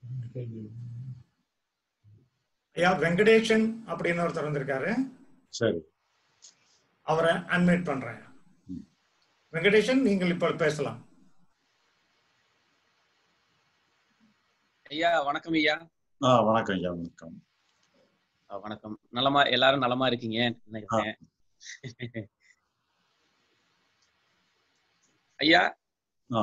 ஐயா வெங்கடேஷன் அப்படின்னு ஒருத்தர் வந்திருக்காரு சரி அவரை அன்மியூட் பண்றேன் வெங்கடேஷன் நீங்கள் இப்போ பேசலாம் ஐயா வணக்கம் ஐயா ஆ வணக்கம் ஐயா வணக்கம் அஹ் வணக்கம் நலமா எல்லாரும் நலமா இருக்கீங்க நினைக்கிறேன் ஐயா ஆ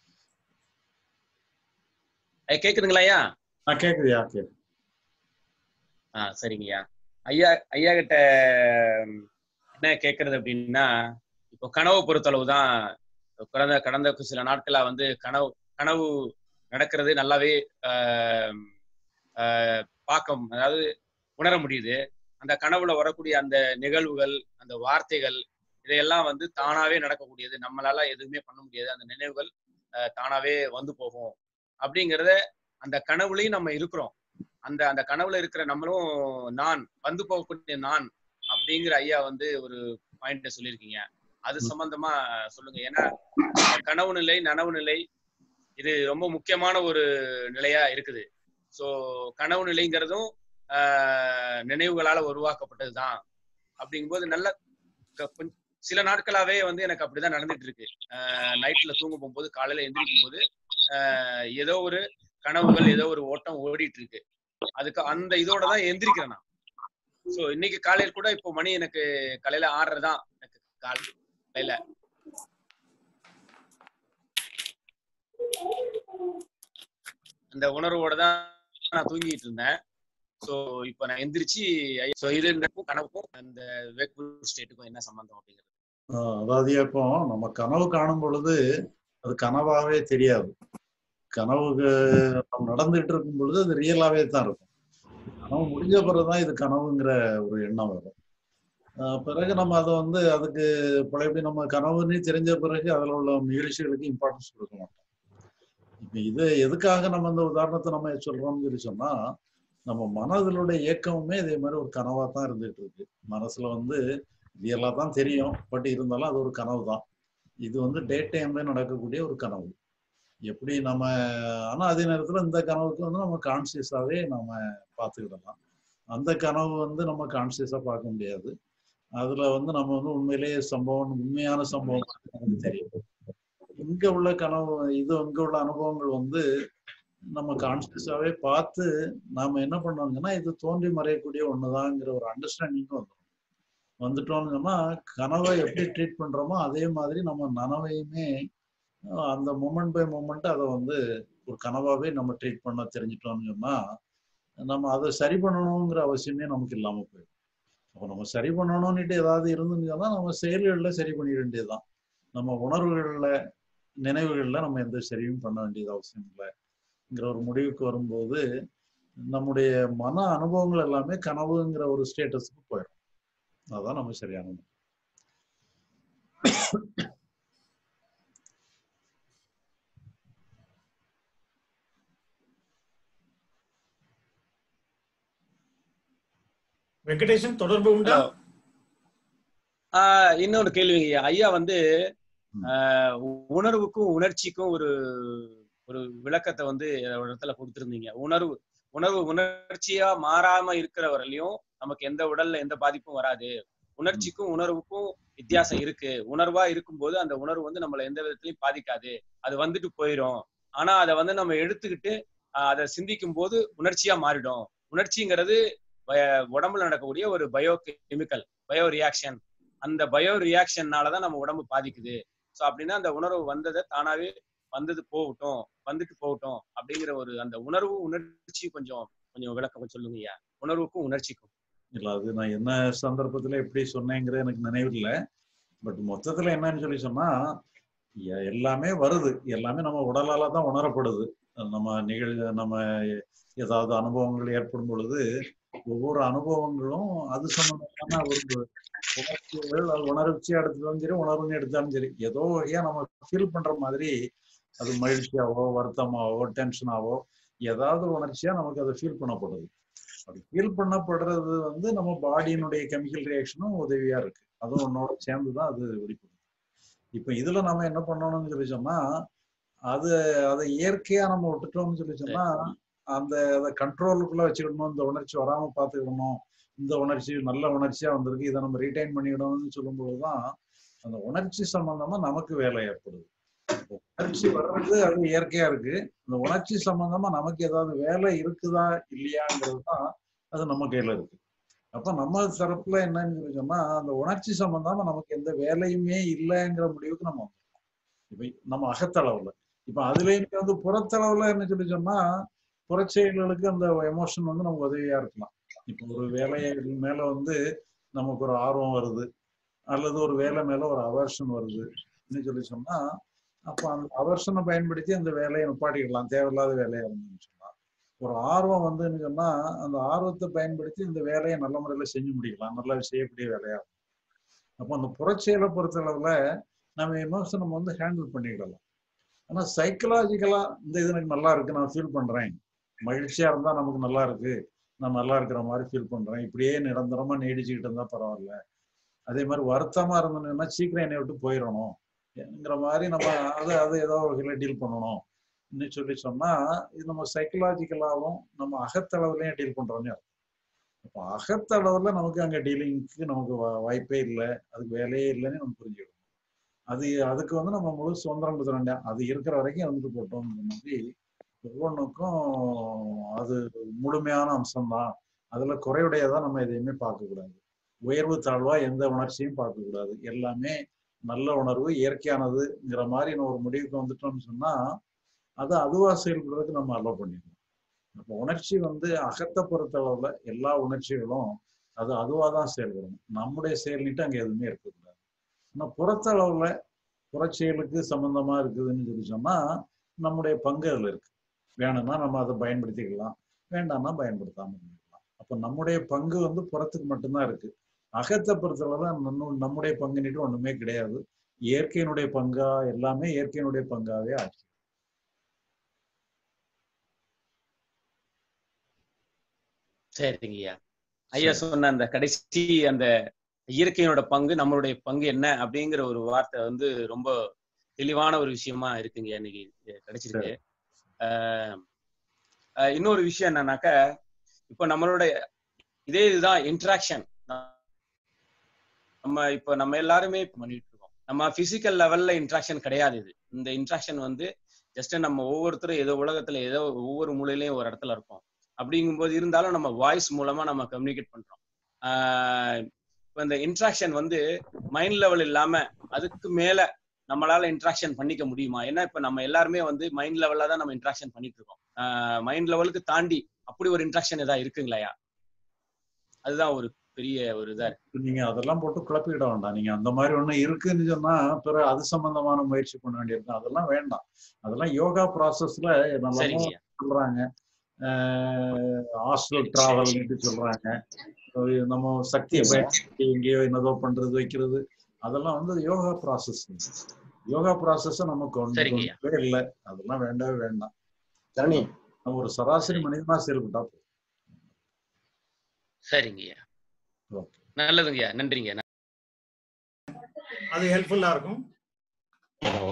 ஐயா கேக்குதுங்களா ஐயா ஆ கேக்குதுயா கேக்குது ஆ சரிங்கய்யா ஐயா ஐயா கிட்ட ம், என்ன கேக்குறது அப்படின்னா இப்போ கனவு பொறுத்தளவு தான் கடந்த கடந்த சில நாட்களா வந்து கனவு கனவு நடக்கிறது நல்லாவே ஆம், ஆஹ், பார்க்க அதாவது உணர முடியுது அந்த கனவுல வரக்கூடிய அந்த நிகழ்வுகள் அந்த வார்த்தைகள் இதையெல்லாம் வந்து தானாவே நடக்கக்கூடியது நம்மளால எதுவுமே பண்ண முடியாது அந்த நினைவுகள் ஆஹ், தானாவே வந்து போகும் அப்படிங்கிறத அந்த கனவுலையும் நம்ம இருக்கிறோம் அந்த அந்த கனவுல இருக்கிற நம்மளும் நான் வந்து போகக்கூடிய நான் அப்படிங்கிற ஐயா வந்து ஒரு பாயிண்ட சொல்லியிருக்கீங்க அது சம்பந்தமா சொல்லுங்க ஏன்னா இந்த கனவு நிலை நனவு நிலை இது ரொம்ப முக்கியமான ஒரு நிலையா இருக்குது ஸோ கனவு நிலைங்கிறதும் ஆஹ், நினைவுகளால உருவாக்கப்பட்டதுதான் அப்படிங்கும்போது நல்ல க- கொஞ்ச- சில நாட்களாவே வந்து எனக்கு அப்படிதான் நடந்துட்டு இருக்கு நைட்ல தூங்க போகும்போது காலையில எந்திரிக்கும் போது ஆஹ், ஏதோ ஒரு கனவுகள் ஏதோ ஒரு ஓட்டம் ஓடிட்டு இருக்கு அதுக்கு அந்த இதோட தான் எந்திரிக்கிறேன் நான் ஸோ இன்னைக்கு காலையில் கூட இப்போ மணி எனக்கு காலையில ஆறரை தான் எனக்கு காலையில அந்த உணர்வோட தான் நான் தூங்கிட்டு இருந்தேன் ஸோ இப்போ நான் எந்திரிச்சு ஸோ இது ரெண்டுக்கும் கனவுக்கும் அந்த வேக்ஃபுல் ஸ்டேட்டுக்கும் என்ன சம்பந்தம் அப்படிங்கிறது ஆ, அதாவது இப்போ நம்ம கனவு காணும் பொழுது அது கனவாவே தெரியாது கனவுக்கு நம்ம நடந்துகிட்டு இருக்கும் பொழுது அது ரியலாவே தான் இருக்கும் கனவு முடிஞ்ச பிறகுதான் இது கனவுங்கிற ஒரு எண்ணம் வரும் ஆ, பிறகு நம்ம அதை வந்து அதுக்கு பழையபடி நம்ம கனவுன்னு தெரிஞ்ச பிறகு அதில் உள்ள நிகழ்ச்சிகளுக்கு இம்பார்ட்டன்ஸ் கொடுக்க மாட்டோம் இப்போ இது எதுக்காக நம்ம இந்த உதாரணத்தை நம்ம சொல்றோம்னு சொல்லி சொன்னா நம்ம மனதிலுடைய இயக்கமுமே இதே மாதிரி ஒரு கனவா தான் இருந்துட்டு இருக்கு மனசுல வந்து ரியலா தான் தெரியும் பட் இருந்தாலும் அது ஒரு கனவு தான் இது வந்து டே டைம்ல நடக்கக்கூடிய ஒரு கனவு எப்படி நம்ம ஆனா அதே நேரத்துல இந்த கனவுக்கு வந்து நம்ம கான்சியஸாவே நம்ம பார்த்துக்கிடலாம் அந்த கனவு வந்து நம்ம கான்சியஸா பார்க்க முடியாது அதுல வந்து நம்ம வந்து உண்மையிலேயே சம்பவம் உண்மையான சம்பவம் நமக்கு தெரியும் இங்க உள்ள கனவு இது இங்க உள்ள அனுபவங்கள் வந்து நம்ம கான்சியஸாவே பார்த்து நாம என்ன பண்ணோங்கன்னா இது தோன்றி மறையக்கூடிய ஒண்ணுதாங்கிற ஒரு அண்டர்ஸ்டாண்டிங் வந்துடும் வந்துட்டோம்னு சொன்னா கனவை எப்படி ட்ரீட் பண்றோமோ அதே மாதிரி நம்ம நனவையுமே அஹ், அந்த மூமெண்ட் பை மூமெண்ட் அதை வந்து ஒரு கனவாவே நம்ம ட்ரீட் பண்ண தெரிஞ்சிட்டோம்னு சொன்னா நம்ம அதை சரி பண்ணணுங்கிற அவசியமே நமக்கு இல்லாம போயிடும் அப்போ நம்ம சரி பண்ணணும்னுட்டு ஏதாவது இருந்துன்னு சொன்னா நம்ம செயல்கள்ல சரி பண்ணிட வேண்டியதுதான் நம்ம உணர்வுகள்ல நினைவுகள்ல நம்ம எந்த சரியும் பண்ண வேண்டியது அவசியம் இல்லைங்கிற ஒரு முடிவுக்கு வரும்போது நம்முடைய மன அனுபவங்கள் எல்லாமே கனவுங்கிற ஒரு ஸ்டேட்டஸுக்கு போயிடும் அதான் நம்ம சரியானது வெங்கடேஷன் தொடர்பு உண்டா Hello. ஆஹ் இன்னொரு கேள்விங்க ஐயா ஐயா வந்து ஆஹ் உணர்வுக்கும் உணர்ச்சிக்கும் ஒரு ஒரு விளக்கத்தை வந்து ஒரு இடத்துல கொடுத்திருந்தீங்க உணர்வு உணர்வு உணர்ச்சியா மாறாம இருக்கிற வரையிலையும் நமக்கு எந்த உடல்ல எந்த பாதிப்பும் வராது உணர்ச்சிக்கும் உணர்வுக்கும் வித்தியாசம் இருக்கு உணர்வா இருக்கும்போது அந்த உணர்வு வந்து நம்மள எந்த விதத்திலையும் பாதிக்காது அது வந்துட்டு போயிடும் ஆனா அதை வந்து நம்ம எடுத்துக்கிட்டு ஆஹ் அதை சிந்திக்கும் போது உணர்ச்சியா மாறிடும் உணர்ச்சிங்கிறது வ- உடம்புல நடக்கக்கூடிய ஒரு பயோ கெமிக்கல் பயோ ரியாக்ஷன் அந்த பயோ ரியாக்ஷன்னால தான் நம்ம உடம்பு பாதிக்குது ஸோ அப்படின்னா அந்த உணர்வு வந்ததை தானாவே வந்தது போகட்டும் வந்துட்டு போகட்டும் அப்படிங்கிற ஒரு அந்த உணர்வு உணர்ச்சி கொஞ்சம் கொஞ்சம் விளக்கம் சொல்லுங்க ஐயா உணர்வுக்கும் உணர்ச்சிக்கும் இல்ல அது நான் என்ன சந்தர்ப்பத்துல எப்படி சொன்னேங்கிறது எனக்கு நினைவில்லை பட் மொத்தத்துல என்னன்னு சொல்லி சொன்னா எ- எல்லாமே வருது எல்லாமே நம்ம உடலால தான் உணரப்படுது நம்ம நிகழ் நம்ம ஏதாவது அனுபவங்கள் ஏற்படும் பொழுது ஒவ்வொரு அனுபவங்களும் அது சம்பந்தமான ஒரு உணர்ச்சிகள் அது உணர்ச்சியா எடுத்தாலும் சரி உணர்வுன்னு எடுத்தாலும் சரி ஏதோ வகையா நம்ம ஃபீல் பண்ற மாதிரி அது மகிழ்ச்சியாவோ வருத்தமாவோ டென்ஷனாவோ ஏதாவது ஒரு உணர்ச்சியா நமக்கு அதை ஃபீல் பண்ணப்படுது அப்படி ஃபீல் பண்ணப்படுறது வந்து நம்ம பாடியினுடைய கெமிக்கல் ரியாக்ஷனும் உதவியா இருக்கு அதுவும் ஒன்னோட சேர்ந்து தான் அது வெளிப்படுது இப்போ இதுல நம்ம என்ன பண்ணணும்னு சொல்லி சொன்னா அது அதை இயற்கையா நம்ம விட்டுட்டோம்னு சொல்லி சொன்னா அந்த அதை கண்ட்ரோலுக்குள்ள வச்சுக்கணும் இந்த உணர்ச்சி வராம பார்த்துக்கணும் இந்த உணர்ச்சி நல்ல உணர்ச்சியா வந்திருக்கு இதை நம்ம ரீடைன் பண்ணிக்கணும்னு சொல்லும்போதுதான் அந்த உணர்ச்சி சம்பந்தமா நமக்கு வேலை ஏற்படுது உணர்ச்சி வர்றது அது இயற்கையா இருக்கு அந்த உணர்ச்சி சம்பந்தமா நமக்கு ஏதாவது வேலை இருக்குதா இல்லையாங்கிறது தான் அது நம்ம கையில இருக்கு அப்ப நம்ம தரப்புல என்னன்னு சொல்லி சொன்னா அந்த உணர்ச்சி சம்பந்தமா நமக்கு எந்த வேலையுமே இல்லைங்கிற முடிவுக்கு நம்ம வந்துட்டோம் இப்ப நம்ம அகத்தளவுல இப்ப அதுலயுமே வந்து புறத்தளவுல என்ன சொல்லி சொன்னா புறச்செயல்களுக்கு அந்த எமோஷன் வந்து நமக்கு உதவியா இருக்கலாம் இப்போ ஒரு வேலையை மேல வந்து நமக்கு ஒரு ஆர்வம் வருது அல்லது ஒரு வேலை மேல ஒரு அவர்ஷன் வருது சொல்லி சொன்னா அப்ப அந்த அவர்ஷனை பயன்படுத்தி அந்த வேலையை நிப்பாட்டிக்கலாம் தேவையில்லாத வேலையா இருந்துன்னு சொன்னா ஒரு ஆர்வம் வந்துன்னு சொன்னா அந்த ஆர்வத்தை பயன்படுத்தி இந்த வேலையை நல்ல முறையில செஞ்சு முடிக்கலாம் நல்லா செய்யக்கூடிய வேலையா இருக்கும் அப்போ அந்த புறச்செயலை பொறுத்தளவுல நம்ம எமோஷன் நம்ம வந்து ஹேண்டில் பண்ணிக்கிடலாம் ஆனா சைக்கலாஜிக்கலா இந்த இது எனக்கு நல்லா இருக்கு நான் ஃபீல் பண்றேன் மகிழ்ச்சியா இருந்தா நமக்கு நல்லா இருக்கு நான் நல்லா இருக்கிற மாதிரி ஃபீல் பண்றேன் இப்படியே நிரந்தரமா நீடிச்சுக்கிட்டு இருந்தா பரவாயில்ல அதே மாதிரி வருத்தமா இருந்தோம்னா சீக்கிரம் என்னை விட்டு போயிடணும் ங்கிற மாதிரி நம்ம அதை அதை ஏதோ வகையில டீல் பண்ணணும் இன்னும் சொல்லி சொன்னா இது நம்ம சைக்கலாஜிக்கலாவும் நம்ம அகத்தளவுலயும் டீல் பண்றோம்னு அர்த்தம் அப்போ அகத்தளவுல நமக்கு அங்க டீலிங்க்கு நமக்கு வா- வாய்ப்பே இல்லை அதுக்கு வேலையே இல்லைன்னு நம்ம புரிஞ்சுக்கணும் அது அதுக்கு வந்து நம்ம முழு சுதந்திரம் கொடுத்துட வேண்டாம் அது இருக்கிற வரைக்கும் வந்துட்டு போட்டோம் மாதிரி ஒவ்வொன்றுக்கும் அது முழுமையான அம்சம்தான் அதுல குறையுடையதா நம்ம எதையுமே பார்க்கக்கூடாது உயர்வு தாழ்வா எந்த உணர்ச்சியும் பார்க்கக்கூடாது எல்லாமே நல்ல உணர்வு இயற்கையானதுங்கிற மாதிரி நம்ம ஒரு முடிவுக்கு வந்துட்டோம்னு சொன்னா அதை அதுவா செயல்படுறதுக்கு நம்ம அலோவ் பண்ணிடணும் அப்போ உணர்ச்சி வந்து அகத்தை பொறுத்தளவுல எல்லா உணர்ச்சிகளும் அது அதுவா தான் செயல்படணும் நம்முடைய செயல்னிட்டு அங்க எதுவுமே இருக்கக்கூடாது ஆனா புறத்தளவுல புறச்செயலுக்கு சம்பந்தமா இருக்குதுன்னு சொல்லி சொன்னா நம்முடைய பங்கு அதுல இருக்கு வேணும்னா நம்ம அதை பயன்படுத்திக்கலாம் வேண்டாம்னா பயன்படுத்தாம இருந்துக்கலாம் அப்ப நம்முடைய பங்கு வந்து புறத்துக்கு மட்டும்தான் இருக்கு அகத்தை பொறுத்தளவுல நம்ம- நம்முடைய பங்குன்னுட்டு ஒண்ணுமே கிடையாது இயற்கையினுடைய பங்கா எல்லாமே இயற்கையினுடைய பங்காவே ஆச்சு சரிங்க ஐயா ஐயா சொன்ன அந்த கடைசி அந்த இயற்கையோட பங்கு நம்மளுடைய பங்கு என்ன அப்படிங்கிற ஒரு வார்த்தை வந்து ரொம்ப தெளிவான ஒரு விஷயமா இருக்குங்க இன்னைக்கு கிடைச்சிருக்கு ஆஹ் ஆஹ் இன்னொரு விஷயம் என்னன்னாக்க இப்போ நம்மளோட இதே இதுதான் இன்ட்ராக்ஷன் நம்ம இப்போ நம்ம எல்லாருமே இப்ப பண்ணிட்டு இருக்கோம் நம்ம பிசிக்கல் லெவல்ல இன்ட்ராக்ஷன் கிடையாது இது இந்த இன்ட்ராக்ஷன் வந்து ஜஸ்ட் நம்ம ஒவ்வொருத்தரும் ஏதோ உலகத்துல ஏதோ ஒவ்வொரு மூலையிலயும் ஒரு இடத்துல இருப்போம் அப்படிங்கும்போது இருந்தாலும் நம்ம வாய்ஸ் மூலமா நம்ம கம்யூனிகேட் பண்றோம் ஆஹ் இப்போ இந்த இன்ட்ராக்ஷன் வந்து மைண்ட் லெவல் இல்லாம அதுக்கு மேல நம்மளால இன்ட்ராக்ஷன் பண்ணிக்க முடியுமா ஏன்னா இப்ப நம்ம எல்லாருமே வந்து மைண்ட் லெவல்ல தான் நம்ம இன்ட்ராக்ஷன் பண்ணிட்டு இருக்கோம் மைண்ட் லெவலுக்கு தாண்டி அப்படி ஒரு இன்ட்ராக்ஷன் ஏதாவது இருக்குங்களையா அதுதான் ஒரு பெரிய ஒரு இதா இருக்கு நீங்க அதெல்லாம் போட்டு குழப்பிக்கிட வேண்டாம் நீங்க அந்த மாதிரி ஒண்ணு இருக்குன்னு சொன்னா பிறகு அது சம்பந்தமான முயற்சி பண்ண வேண்டியிருக்கும் அதெல்லாம் வேண்டாம் அதெல்லாம் யோகா ப்ராசஸ்ல நல்லா சரிங்க ஐயா. சொல்றாங்க ஹாஸ்டல் டிராவல்னு சொல்றாங்க ஒரு நம்ம சக்தியை பயன்படுத்தி எங்கேயோ என்னதோ பண்றது வைக்கிறது அதெல்லாம் வந்து யோகா ப்ராசஸ் யோகா ப்ராசஸ் நமக்கு சரிங்க ஐயா. ஒன்றுமே இல்லை அதெல்லாம் வேண்டவே வேண்டாம் தரணி நம்ம ஒரு சராசரி மனிதனா செயல்பட்டா போதும். சரிங்க ஐயா Okay. நல்லதுங்க ஐயா நன்றிங்க அது ஹெல்ப்ஃபுல்லா இருக்கும் ஹலோ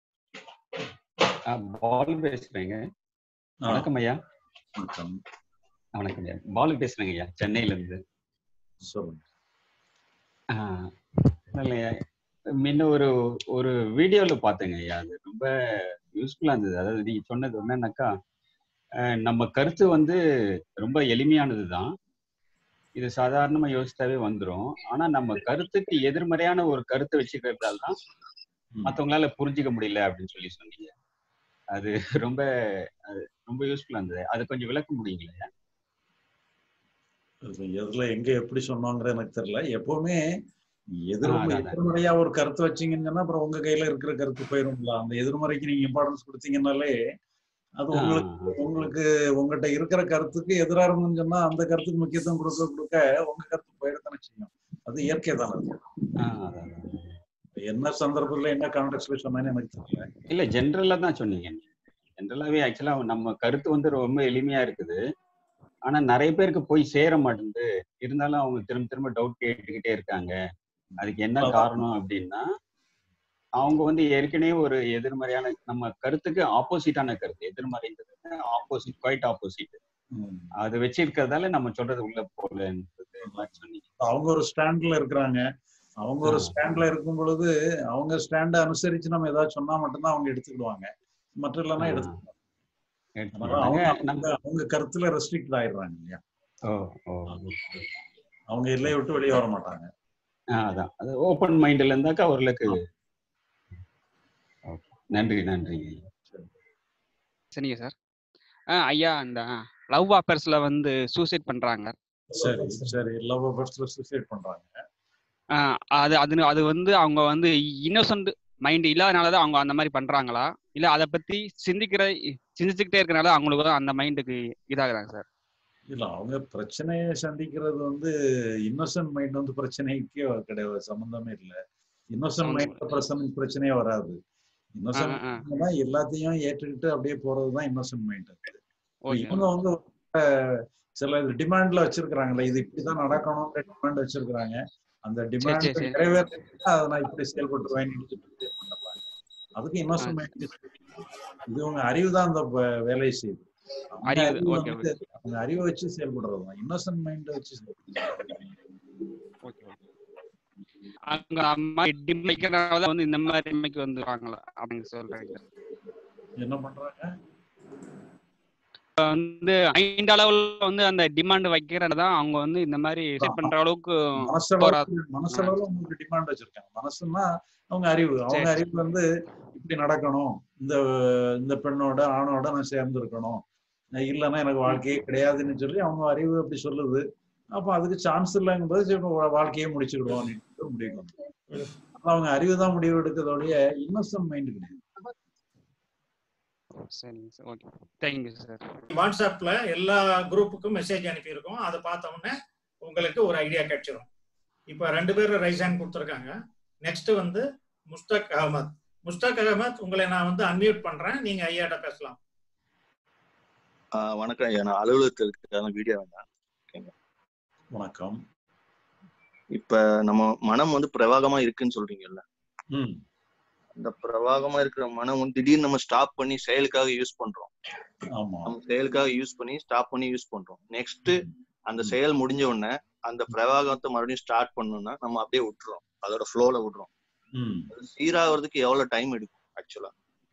பாலு பேசுறேங்க ஆ, வணக்கம் ஐயா வணக்கம். வணக்கம் ஐயா பாலு பேசுறேங்க ஐயா சென்னையில இருந்து சொல்லுங்க ஆஹ் இல்லையா முன்ன ஒரு ஒரு வீடியோல பார்த்தேங்க ஐயா அது ரொம்ப யூஸ்ஃபுல்லா இருந்தது அதாவது நீங்க சொன்னது என்னன்னாக்கா ஆஹ் நம்ம கருத்து வந்து ரொம்ப எளிமையானது தான் இது சாதாரணமா யோசிச்சாவே வந்துரும் ஆனா நம்ம கருத்துக்கு எதிர்மறையான ஒரு கருத்தை வச்சுக்கிறதால தான் ம். மத்தவங்களால புரிஞ்சுக்க முடியல அப்படின்னு சொல்லி சொன்னீங்க அது ரொம்ப அது ரொம்ப யூஸ்ஃபுல்லா இருந்தது அது கொஞ்சம் விளக்க முடியுங்களா அது எதுல எங்க எப்படி சொன்னோங்கிற எனக்கு தெரியல எப்பவுமே எதிர் ஆ, அதான், அதான். எதிர்மறையா ஒரு கருத்து வச்சீங்கன்னு சொன்னா அப்புறம் உங்க கையில இருக்கிற கருத்து போயிரும்ல அந்த எதிர்மறைக்கு நீங்க இம்பார்ட்டன்ஸ் கொடுத்தீங்கன்னாலே அது உங்களுக்கு உங்களுக்கு உங்ககிட்ட இருக்கிற கருத்துக்கு எதிரா இருந்துன்னு சொன்னா அந்த கருத்துக்கு முக்கியத்துவம் கொடுக்க கொடுக்க உங்க கருத்து போயிடத்தானே செய்யும் அது இயற்கை தானே அது. என்ன சந்தர்ப்பத்துல என்ன கான்டெக்ட்ல சொன்னேன்னு எனக்கு தெரியல இல்ல ஜென்ரலா தான் சொன்னீங்க ஜென்ரலாவே ஆக்சுவலா நம்ம கருத்து வந்து ரொம்ப எளிமையா இருக்குது ஆனா நிறைய பேருக்கு போய் சேர மாட்டேங்குது இருந்தாலும் அவங்க திரும்ப திரும்ப டவுட் கேட்டுக்கிட்டே இருக்காங்க அதுக்கு என்ன அதான். காரணம் அப்படின்னா அவங்க வந்து ஏற்கனவே ஒரு எதிர்மறையான நம்ம கருத்துக்கு ஆப்போசிட்டான கருத்து எதிர்மறைங்கிறது ஆப்போசிட் குவைட் ஆப்போசிட் ம். அது வச்சிருக்கிறதால நம்ம சொல்றது உள்ள போலன்றது மாதிரி சொன்னீங்க அவங்க ஒரு ஸ்டாண்ட்ல இருக்கிறாங்க அவங்க ஒரு ஆ. ஸ்டாண்ட்ல இருக்கும் பொழுது அவங்க ஸ்டாண்டை அனுசரிச்சு நம்ம ஏதாவது சொன்னா மட்டும்தான் அவங்க எடுத்துக்கிடுவாங்க மற்ற இல்லைன்னா ஆ. எடுத்துக்க மாட்டாங்க. அதனால எடுத்துக்கிட்டாங்க. அவங்க நம்ம அவங்க- அவங்க கருத்துல ரெஸ்ட்ரிக்ட் ஆயிடுறாங்க இல்லையா ஓ ஓ அவங்க எல்லையை விட்டு வெளியே வர மாட்டாங்க ஆ, அதான் அது ஓப்பன் மைண்ட்ல இருந்தாக்கா அவர்களுக்கு Okay. நன்றி நன்றி சரிங்க சார் ஆ ஐயா இந்த லவ் ஆஃபர்ஸ்ல வந்து சூசைட் பண்றாங்க சரி சரி லவ் பர்ஸ்ல சூசைட் பண்றாங்க ஆ, அது அது அது வந்து அவங்க வந்து இன்னோசன்ட் மைண்ட் இல்லாதனால தான் அவங்க அந்த மாதிரி பண்றாங்களா இல்ல அதை பத்தி சிந்திக்கிற சிந்திச்சுக்கிட்டே இருக்கனால அவங்களுக்கு தான் அந்த மைண்டுக்கு இதாகுறாங்க சார் இல்ல அவங்க பிரச்சனையை சந்திக்கிறது வந்து இன்னோசன்ட் மைண்ட் வந்து பிரச்சனைக்கு கிடையாது சம்பந்தமே இல்ல இன்னோசன்ட் சம்பந்தம் மைண்ட் பிரச்சனை பிரச்சனையே வராது இன்னோசன்ட் ஆ. மைண்ட் எல்லாத்தையும் ஏற்றுக்கிட்டு அப்படியே போறதுதான் இன்னோசன்ட் மைண்ட் ஓகே இவங்க வந்து அஹ், சில டிமாண்ட்ல வச்சிருக்கிறாங்கல்ல இது இப்படிதான் நடக்கணும்ன்ற டிமாண்ட் வச்சிருக்கிறாங்க அந்த டிமாண்ட் சரி, சரி. நிறைவேற்றா அதை நான் இப்படி செயல்பட்டுருவேன் அதுக்கு இன்னோசன்ட் மைண்ட் இது உங்க அறிவு தான் அந்த வ- வேலையை செய்யுது அவங்க அறிவு, அறிவு okay, வந்து அவங்க அறிவை வச்சு செயல்படுறது தான் இன்னோசன்ட் மைண்ட் வச்சு செயல்படுறது ஓகே அங்க அம்மா டிமைக்கிறனால தான் வந்து இந்த மாதிரி டிமைக்கு வந்துருவாங்களா அப்படின்னு சொல்றாங்க என்ன பண்றாங்க வந்து ஐந்து அளவுல வந்து அந்த டிமாண்ட் வைக்கிறனால தான் அவங்க வந்து இந்த மாதிரி செட் பண்ற அளவுக்கு மனசளவுல மனசளவுல உங்களுக்கு டிமாண்ட் வச்சிருக்காங்க மனசுன்னா அவங்க அறிவு அவங்க சரி. அறிவு வந்து இப்படி நடக்கணும் இந்த இந்த பெண்ணோட ஆணோட நான் சேர்ந்து இருக்கணும் இல்லைன்னா எனக்கு வாழ்க்கையே கிடையாதுன்னு சொல்லி அவங்க அறிவு அப்படி சொல்லுது அப்ப அதுக்கு சான்ஸ் இல்லைங்கும்போது சரி, வா- வாழ்க்கையே முடிச்சுக்கிடுவோம் அப்படின்னு முடிவு வந்து அவங்க அறிவு தான் முடிவு எடுக்கிறதோடைய இன்னசென்ட் மைண்ட் கிடையாது சரிங்க சார் ஓகே தேங்க்யூ சார் வாட்ஸ்அப்ல எல்லா குரூப்புக்கும் மெசேஜ் அனுப்பியிருக்கோம் அதை பார்த்த உடனே உங்களுக்கு ஒரு ஐடியா கிடைச்சிரும் இப்போ ரெண்டு பேரும் ரைஸ் ஹேண்ட் கொடுத்துருக்காங்க நெக்ஸ்ட் வந்து முஸ்தக் அகமத் முஸ்தக் அகமத் உங்களை நான் வந்து அன்மியூட் பண்றேன் நீங்க ஐயாட்ட பேசலாம் ஆஹ் வணக்கம் ஐயா நான் அலுவலகத்தில் இருக்கிற வீடியோ வேண்டாம் வணக்கம் இப்ப நம்ம மனம் வந்து பிரவாகமா இருக்குன்னு சொல்றீங்கல்ல ம் அந்த பிரவாகமா இருக்கிற மனம் வந்து திடீர்னு நம்ம ஸ்டாப் பண்ணி செயலுக்காக யூஸ் பண்றோம் ஆமா நம்ம செயலுக்காக யூஸ் பண்ணி ஸ்டாப் பண்ணி யூஸ் பண்றோம் நெக்ஸ்ட் அந்த செயல் முடிஞ்ச உடனே அந்த பிரவாகத்தை மறுபடியும் ஸ்டார்ட் பண்ணணும்னா நம்ம அப்படியே விட்டுறோம் அதோட ஃப்ளோல விடுறோம் ம் அது சீராகிறதுக்கு எவ்வளவு டைம் எடுக்கும் ஆக்சுவலா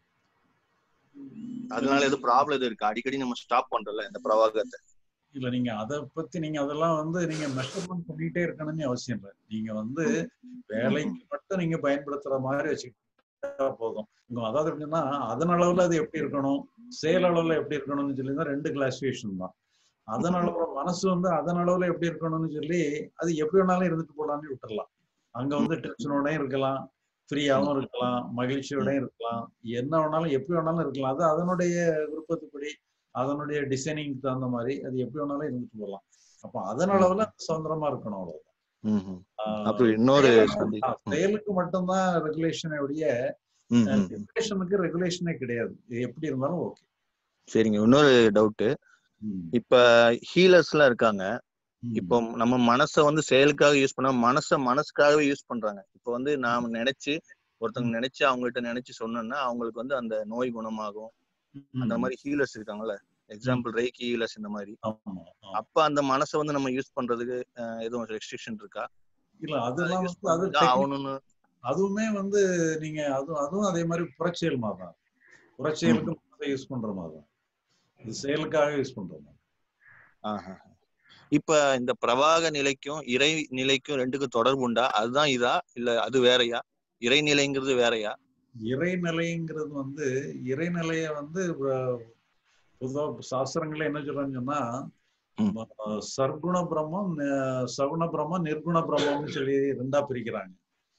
அதனால எதுவும் ப்ராப்ளம் எதுவும் இருக்கு அடிக்கடி நம்ம ஸ்டாப் பண்றோம்ல இந்த பிரவாகத்தை இல்ல நீங்க அத பத்தி நீங்க அதெல்லாம் வந்து நீங்க மெஷர்மெண்ட் பண்ணிட்டே இருக்கணும்னு அவசியம் இல்லை நீங்க வந்து வேலைக்கு மட்டும் நீங்க பயன்படுத்துற மாதிரி வச்சுக்கிட்டா போதும் உங்க அதாவது எப்படின்னா அதன் அளவுல அது எப்படி இருக்கணும் செயல் அளவுல எப்படி இருக்கணும்னு சொல்லி தான் ரெண்டு கிளாசிபிகேஷன் தான் அதன் அளவுல மனசு வந்து அதன் அளவுல எப்படி இருக்கணும்னு சொல்லி அது எப்படி வேணாலும் இருந்துட்டு போலாம்னு விட்டுறலாம் அங்க வந்து டென்ஷனோடயும் இருக்கலாம் ஃப்ரீயாவும் இருக்கலாம் மகிழ்ச்சியோடயும் இருக்கலாம் என்ன வேணாலும் எப்படி வேணாலும் இருக்கலாம் அது அதனுடைய விருப்பத்துப்படி அதனுடைய டிசைனிங் தகுந்த மாதிரி அது எப்படி வேணாலும் இருந்துட்டு போகலாம் அப்ப அதன் அளவுல சுதந்திரமா இருக்கணும் அவ்வளவுதான் ம்ஹும். ஆஹ் அப்புறம் இன்னொரு செயலுக்கு- சந்தேகம். ஆஹ் செயலுக்கு மட்டும்தான் ரெகுலேஷனை ஒழிய ம், ம். ரெகுலேஷனுக்கு ரெகுலேஷனே கிடையாது இது எப்படி இருந்தாலும் ஓகே சரிங்க இன்னொரு டவுட் இப்ப ஹீலர்ஸ் எல்லாம் இருக்காங்க இப்போ நம்ம மனசை வந்து செயலுக்காக யூஸ் பண்ணா மனசை மனசுக்காகவே யூஸ் பண்றாங்க இப்போ வந்து நாம நினைச்சு ஒருத்தவங்க நினைச்சு அவங்கள்ட்ட நினைச்சு சொன்னோம்னா அவங்களுக்கு வந்து அந்த நோய் குணமாகும் அந்த மாதிரி ஹீலர்ஸ் இருக்காங்கல்ல எக்ஸாம்பிள் ரேக்கி ஹீலர்ஸ் இந்த மாதிரி அப்ப அந்த மனசை வந்து நம்ம யூஸ் பண்றதுக்கு அஹ், எதுவும் ரெஸ்ட்ரிக்ஷன் இருக்கா இல்ல அதெல்லாம் யூஸ் வந்து அது பண்ணி technique- ஆகணும்னு அதுவுமே வந்து நீங்க அதுவும் அதுவும் அதே மாதிரி புறச்செயல் மாதிரி தான் புறச்செயலுக்கு மனசை யூஸ் பண்ற மாதிரி தான் இது செயலுக்காக யூஸ் பண்ற மாதிரி ஆஹா. இப்ப இந்த பிரவாக நிலைக்கும் இறை நிலைக்கும் ரெண்டுக்கும் தொடர்பு உண்டா அதுதான் இதா இல்ல அது வேறயா இறைநிலைங்கிறது வேறயா இறைநிலைங்கிறது வந்து இறைநிலைய வந்து வ- பொதுவா சாஸ்திரங்கள்ல என்ன சொல்றாங்கன்னு சொன்னா அஹ் சர்க்குண பிரம்மம் ந- சகுண பிரம்மம் நிர்குண பிரம்மம்னு சொல்லி ரெண்டா பிரிக்கிறாங்க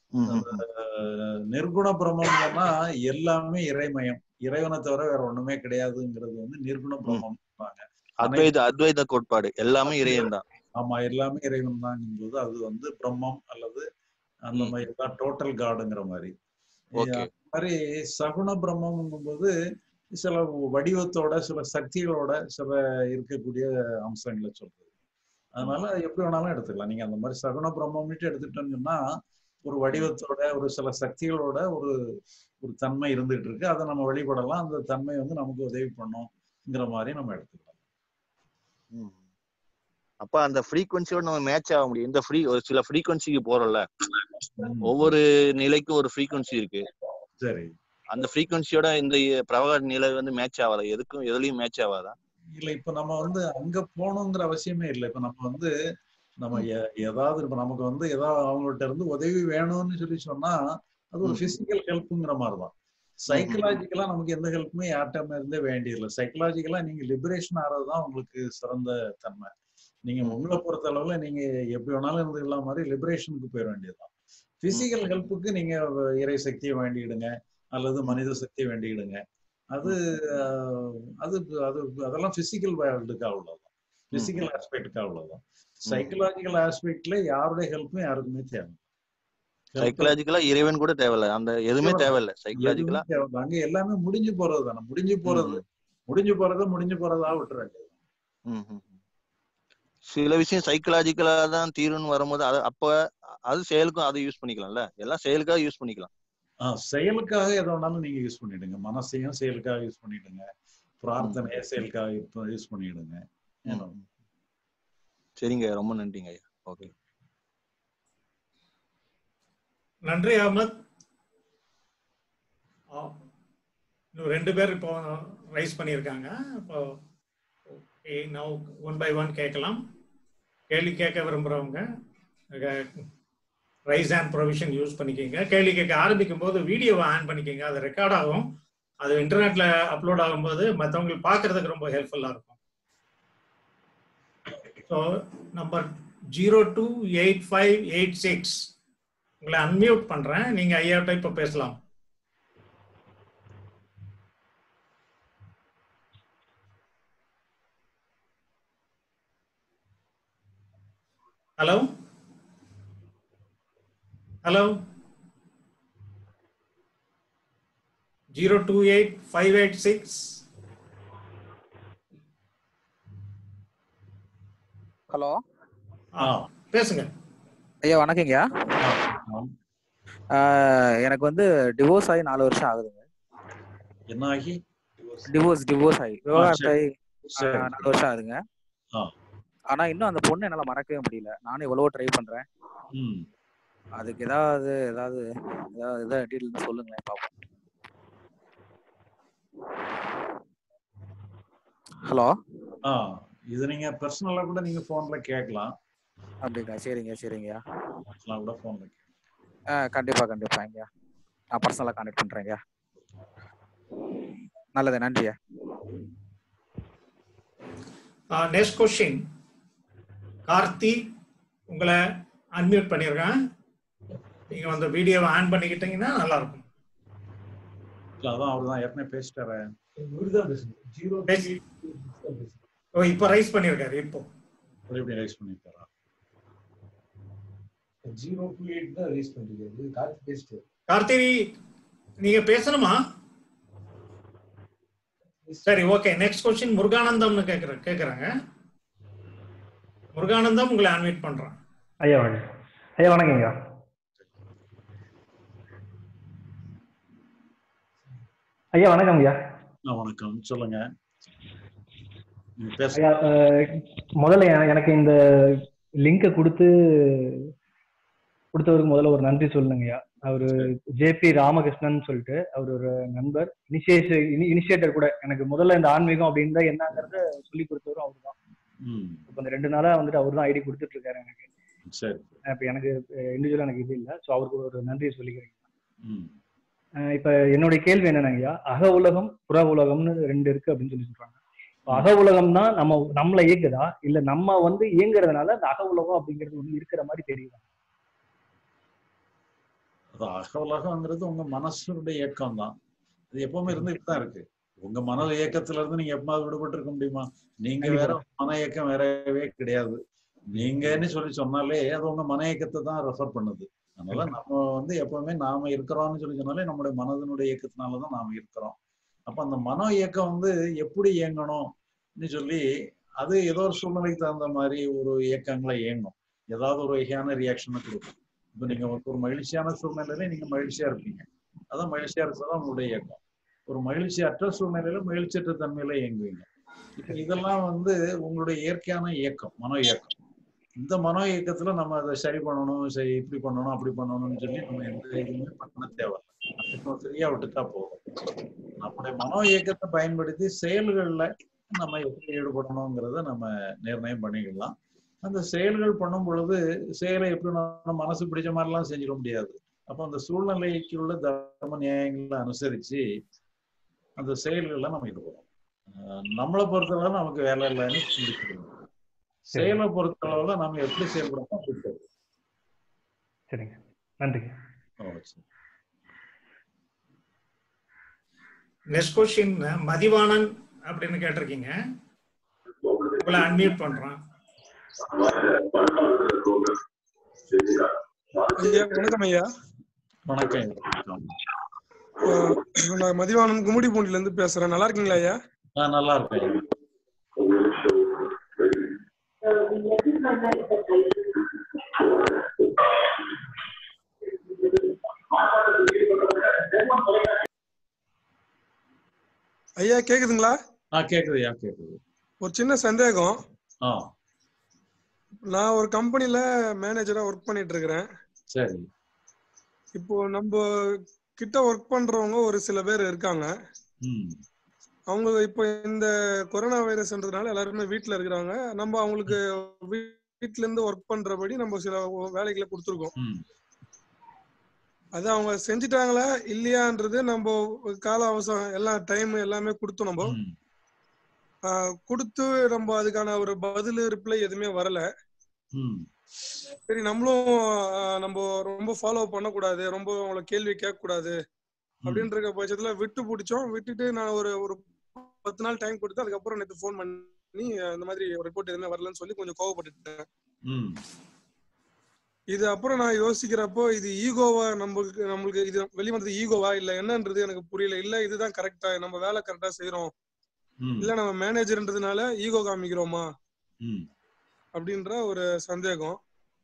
அஹ் நிர்குண பிரம்மம் சொன்னா எல்லாமே இறைமயம் இறைவனை தவிர வேற ஒண்ணுமே கிடையாதுங்கிறது வந்து நிர்குண பிரம்மம் சொல்றாங்க அத்வைத அத்வைத கோட்பாடு எல்லாமே இறைவன் தான் ஆமா எல்லாமே இறைவன் தாங்கும்போது அது வந்து பிரம்மம் அல்லது அந்த மாதிரி தான் டோட்டல் காடுங்கிற மாதிரி Okay. அந்த மாதிரி சகுண பிரம்மம்ங்கும்போது சில வடிவத்தோட சில சக்திகளோட சில இருக்கக்கூடிய அம்சங்களை சொல்றது அதனால எப்படி வேணாலும் எடுத்துக்கலாம் நீங்க அந்த மாதிரி சகுன பிரம்மம்ட்டு எடுத்துட்டோம்னு சொன்னா ஒரு வடிவத்தோட ஒரு சில சக்திகளோட ஒரு ஒரு தன்மை இருந்துகிட்டு இருக்கு அதை நம்ம வழிபடலாம் அந்த தன்மை வந்து நமக்கு உதவி பண்ணும் ஃப்ரீக்வன்சிங்கிற மாதிரி நம்ம எடுத்துக்கலாம் ம். அப்ப அந்த ஃப்ரீக்வன்சியோட நம்ம மேட்ச் ஆக முடியும் இந்த ஃப்ரீ ஒரு சில ஃப்ரீக்வன்சிக்கு போறோம்ல ம். ஒவ்வொரு நிலைக்கும் ஒரு ஃப்ரீக்வன்சி இருக்கு சரி அந்த ஃப்ரீக்வன்சியோட இந்த பிரவாக நிலை வந்து மேட்ச் ஆகாதா எதுக்கும் எதுலயும் மேட்ச் ஆகாதா இல்ல இப்ப நம்ம வந்து அங்க போகணுங்கிற அவசியமே இல்லை இப்ப நம்ம வந்து நம்ம எ- ஏதாவது இப்ப நமக்கு வந்து ஏதாவது அவங்கள்ட்ட இருந்து உதவி வேணும்னு சொல்லி சொன்னா அது ஒரு ம். பிசிக்கல் ஹெல்ப்புங்கிற மாதிரி தான் சைக்கலாஜிக்கலா நமக்கு எந்த ஹெல்ப்புமே யார்கிட்ட இருந்தே வேண்டியதில்லை சைக்கலாஜிக்கலா நீங்க லிபரேஷன் ஆறது தான் உங்களுக்கு சிறந்த தன்மை நீங்க உங்களை பொறுத்த அளவுல நீங்க எப்படி வேணாலும் இருந்துக்கலாம் மாதிரி லிபரேஷனுக்கு போயிட வேண்டியதுதான் பிசிக்கல் ஹெல்ப்புக்கு நீங்க இறை சக்தியை வேண்டிடுங்க அல்லது மனித சக்தியை வேண்டிடுங்க அது அஹ், அது அது அதெல்லாம் பிசிக்கல் வேர்ல்டுக்காக உள்ளதுதான் பிசிக்கல் ஆஸ்பெக்டுக்காக உள்ளதுதான் சைக்கலாஜிக்கல் ஆஸ்பெக்ட்ல யாருடைய ஹெல்ப்பும் யாருக்குமே தேவை சைக்கலாஜிக்கலா இறைவன் கூட தேவையில்ல அந்த எதுவுமே தேவையில்ல. தேவையில்ல சைக்கலாஜிக்கலா எதுவுமே தேவையில்ல. அங்க எல்லாமே முடிஞ்சு போறது தானே முடிஞ்சு போறது முடிஞ்சு போறத முடிஞ்சு போறதா விட்டுற வேண்டியது சில விஷயம் சைக்கலாஜிக்கலா தான் தீரும்னு வரும்போது அது அப்ப அது செயலுக்கும் அதை யூஸ் பண்ணிக்கலாம்ல எல்லாம் செயலுக்காக யூஸ் பண்ணிக்கலாம் ஆஹ் செயலுக்காக எதை வேணாலும் நீங்க யூஸ் பண்ணிடுங்க மனசையும் செயலுக்காக யூஸ் பண்ணிடுங்க பிரார்த்தனையை செயலுக்காக யூஸ் பண்ணிடுங்க ஏன்னா, சரிங்க ரொம்ப நன்றிங்க ஐயா ஓகே நன்றி அகமத் ஆ, இன்னும் ரெண்டு பேர் இப்போ ரைஸ் பண்ணியிருக்காங்க இப்போ நவ் ஒன் பை ஒன் கேட்கலாம் கேள்வி கேட்க விரும்புகிறவங்க ரைஸ் அண்ட் ப்ரொவிஷன் யூஸ் பண்ணிக்கோங்க கேள்வி கேட்க ஆரம்பிக்கும் போது வீடியோவை ஆன் பண்ணிக்கோங்க அது ரெக்கார்ட் ஆகும் அது இன்டர்நெட்ல அப்லோட் ஆகும்போது மற்றவங்களுக்கு பார்க்கறதுக்கு ரொம்ப ஹெல்ப்ஃபுல்லாக இருக்கும் so number zero two eight five eight six உங்களை அன்மியூட் பண்றேன் நீங்க ஐயாட்ட இப்ப பேசலாம் hello hello zero two eight five eight six hello பேசுங்க ஐயா வணக்கங்கய்யா ஆஹ் எனக்கு வந்து டிவோர்ஸ் ஆகி நாலு வருஷம் ஆகுதுங்க என்ன ஆகி டிவோர்ஸ் டிவோர்ஸ் ஆகி விவகாரத்தை ஆகி சரி. ஆஹ் நாலு வருஷம் ஆகுதுங்க ஆ. ஆனா இன்னும் அந்த பொண்ணு என்னால மறக்கவே முடியல நானும் எவ்வளவோ ட்ரை பண்றேன் ம் அதுக்கு ஏதாவது ஏதாவது ஏதாவது ஏதாவது டீட்டெயில் சொல்லுங்களேன் பாப்போம் ஹலோ ஆ இது நீங்க பர்சனலா கூட நீங்க போன்ல கேட்கலாம் அப்படிங்களா சரிங்க சரிங்கய்யா பர்சனலா கூட போன்ல ஆ கண்டிப்பா கண்டிப்பாங்கய்யா நான் பர்சனலாக கான்டாக்ட் பண்றேங்கய்யா நல்லது நன்றியா நெக்ஸ்ட் கொஸ்டின் கார்த்தி உங்களை அன்மியூட் பண்ணியிருக்கேன் நீங்க வந்து வீடியோவை ஆன் பண்ணிக்கிட்டீங்கன்னா நல்லா இருக்கும் இல்ல அதான் அவர் தான் ஏற்கனவே பேசிட்டாரு பேசி- ஓ இப்போ ரைஸ் பண்ணியிருக்காரு இப்போ அவர் எப்படி ரைஸ் பண்ணிருக்காரா ஜீரோ டூ எயிட் தான் ரேஸ் பண்ணிருக்காரு கார்த்தி பேசிட்டு கார்த்தி நீங்க பேசணுமா சரி ஓகே நெக்ஸ்ட் கொஸ்டின் முருகானந்தம்னு கேக்குற கேக்குறாங்க முருகானந்தம் உங்களை அன்மியூட் பண்றேன் ஐயா வணக்கம் ஐயா வணக்கங்க ஐயா வணக்கம் ஐயா ஆ, வணக்கம் சொல்லுங்க நீங்க பேச ஐயா அஹ், முதல்ல எ- எனக்கு இந்த லிங்கை கொடுத்து கொடுத்தவருக்கு முதல்ல ஒரு நன்றி சொல்லுங்க ஐயா அவரு ஜேபி ராமகிருஷ்ணன் சொல்லிட்டு அவர் ஒரு நண்பர் இனிஷியேஷ இனிஷியேட்டர் கூட எனக்கு முதல்ல இந்த ஆன்மீகம் அப்படின்னு தான் என்னங்கிறத சொல்லி கொடுத்தவரும் அவர் தான் ம் இப்போ இந்த ரெண்டு நாளா வந்துட்டு அவர் தான் ஐடி கொடுத்துட்டு இருக்காரு எனக்கு சரி இப்போ எனக்கு இண்டிவிஜுவலா எனக்கு இது இல்லை ஸோ அவருக்கு ஒரு நன்றியை சொல்லிக்கிறேன் ம் அஹ் இப்ப என்னுடைய கேள்வி என்னன்னாங்கய்யா அக உலகம் புற உலகம்னு ரெண்டு இருக்கு அப்படின்னு சொல்லி சொல்றாங்க இப்ப அக உலகம் தான் நம்ம நம்மள இயக்குதா இல்ல நம்ம வந்து இயங்குறதுனால அந்த அக உலகம் அப்படிங்கிறது ஒண்ணு இருக்கிற மாதிரி தெரியுதா அது அக உலகங்கிறது உங்க மனசுடைய இயக்கம் தான் இது எப்பவுமே இருந்துட்டு தான் இருக்கு உங்க மன இயக்கத்துல இருந்து நீங்க எப்பமாவது விடுபட்டு இருக்க முடியுமா நீங்க வேற மன இயக்கம் வேறவே கிடையாது நீங்கன்னு சொல்லி சொன்னாலே அது உங்க மன இயக்கத்தை தான் ரெஃபர் பண்ணுது அதனால நம்ம வந்து எப்பவுமே நாம இருக்கிறோம்னு சொல்லி சொன்னாலே நம்முடைய மனதினுடைய இயக்கத்தினாலதான் நாம இருக்கிறோம் அப்ப அந்த மன இயக்கம் வந்து எப்படி இயங்கணும்னு சொல்லி அது ஏதோ ஒரு சூழ்நிலைக்கு தகுந்த மாதிரி ஒரு இயக்கங்களை இயங்கும் ஏதாவது ஒரு வகையான ரியாக்ஷனை கொடுக்கும் இப்ப நீங்க வந்து ஒரு மகிழ்ச்சியான சூழ்நிலையில நீங்க மகிழ்ச்சியா இருப்பீங்க அதான் மகிழ்ச்சியா இருக்கிறதா உங்களுடைய இயக்கம் ஒரு மகிழ்ச்சி அற்ற சூழ்நிலையில மகிழ்ச்சியற்ற தன்மையில இயங்குவீங்க இப்ப இதெல்லாம் வந்து உங்களுடைய இயற்கையான இயக்கம் மனோ இயக்கம் இந்த மனோ இயக்கத்துல நம்ம அதை சரி பண்ணணும் சரி இப்படி பண்ணணும் அப்படி பண்ணணும்னு சொல்லி நம்ம எந்த இதுவுமே பண்ண தேவையில்லை அதுக்கு ஃப்ரீயா விட்டுட்டா போதும் நம்முடைய மனோ இயக்கத்தை பயன்படுத்தி செயல்கள்ல நம்ம எப்படி ஈடுபடணுங்கிறத நம்ம நிர்ணயம் பண்ணிக்கலாம் அந்த செயல்கள் பண்ணும் பொழுது செயலை எப்படி நம்ம மனசு பிடிச்ச மாதிரிலாம் செஞ்சிட முடியாது அப்போ அந்த சூழ்நிலைக்கு உள்ள தர்ம நியாயங்களை அனுசரிச்சு அந்த செயல்களை நம்ம ஈடுபடும் நம்மளை பொறுத்தளவு நமக்கு வேலை இல்லைன்னு சிந்திக்கணும் செயலை பொறுத்தளவுல நம்ம எப்படி செயல்படணும் அப்படி செயல்படணும் சரிங்க நன்றிங்க ஓ, சரி. நெக்ஸ்ட் கொஸ்டின் மதிவாணன் அப்படின்னு கேட்டிருக்கீங்க உங்களை அன்மியூட் பண்றோம் ஐயா வணக்கம் ஐயா வணக்கம் அஹ் நான் மதிவானன் கும்மிடி பூண்டில இருந்து பேசுறேன் நல்லா இருக்கீங்களா ஐயா நான் நல்லா இருக்கேன் ஐயா கேக்குதுங்களா ஆ கேக்குதுயா கேக்குது ஒரு சின்ன சந்தேகம் ஆ நான் ஒரு கம்பெனில மேனேஜரா ஒர்க் பண்ணிட்டு இருக்கிறேன் சரி இப்போ நம்ம கிட்ட ஒர்க் பண்றவங்க ஒரு சில பேர் இருக்காங்க ம் அவங்க இப்போ இந்த கொரோனா வைரஸ்ன்றதுனால எல்லாருமே வீட்ல இருக்கிறாங்க நம்ம அவங்களுக்கு வீ- வீட்ல இருந்து ஒர்க் பண்றபடி நம்ம சில ஒ- வேலைகளை கொடுத்துருக்கோம் ம் அது அவங்க செஞ்சுட்டாங்களா இல்லையான்றது நம்ம கால அவசரம் எல்லாம் டைம் எல்லாமே கொடுத்தோம் நம்ம ம் ஆஹ் கொடுத்து நம்ம அதுக்கான ஒரு பதில் ரிப்ளை எதுவுமே வரல ம் சரி நம்மளும் ஆஹ் நம்ம ரொம்ப ஃபாலோ பண்ணக்கூடாது ரொம்ப அவங்கள கேள்வி கேட்க கூடாது அப்படின்ற பட்சத்துல விட்டு பிடிச்சோம் விட்டுட்டு நான் ஒரு ஒரு பத்து நாள் டைம் கொடுத்து அதுக்கப்புறம் நேற்று ஃபோன் பண்ணி இந்த மாதிரி ரிப்போர்ட் எதுவுமே வரலன்னு சொல்லி கொஞ்சம் கோவப்பட்டுட்டேன் ம் இது அப்புறம் நான் யோசிக்கிறப்போ இது ஈகோவா நம்மளுக்கு நம்மளுக்கு இது வெளிவந்தது ஈகோவா இல்ல என்னன்றது எனக்கு புரியல இல்ல இதுதான் கரெக்டா நம்ம வேலை கரெக்டா செய்யறோம் ம் இல்ல நம்ம மேனேஜர்ன்றதுனால ஈகோ காமிக்கிறோமா ம் அப்படின்ற ஒரு சந்தேகம்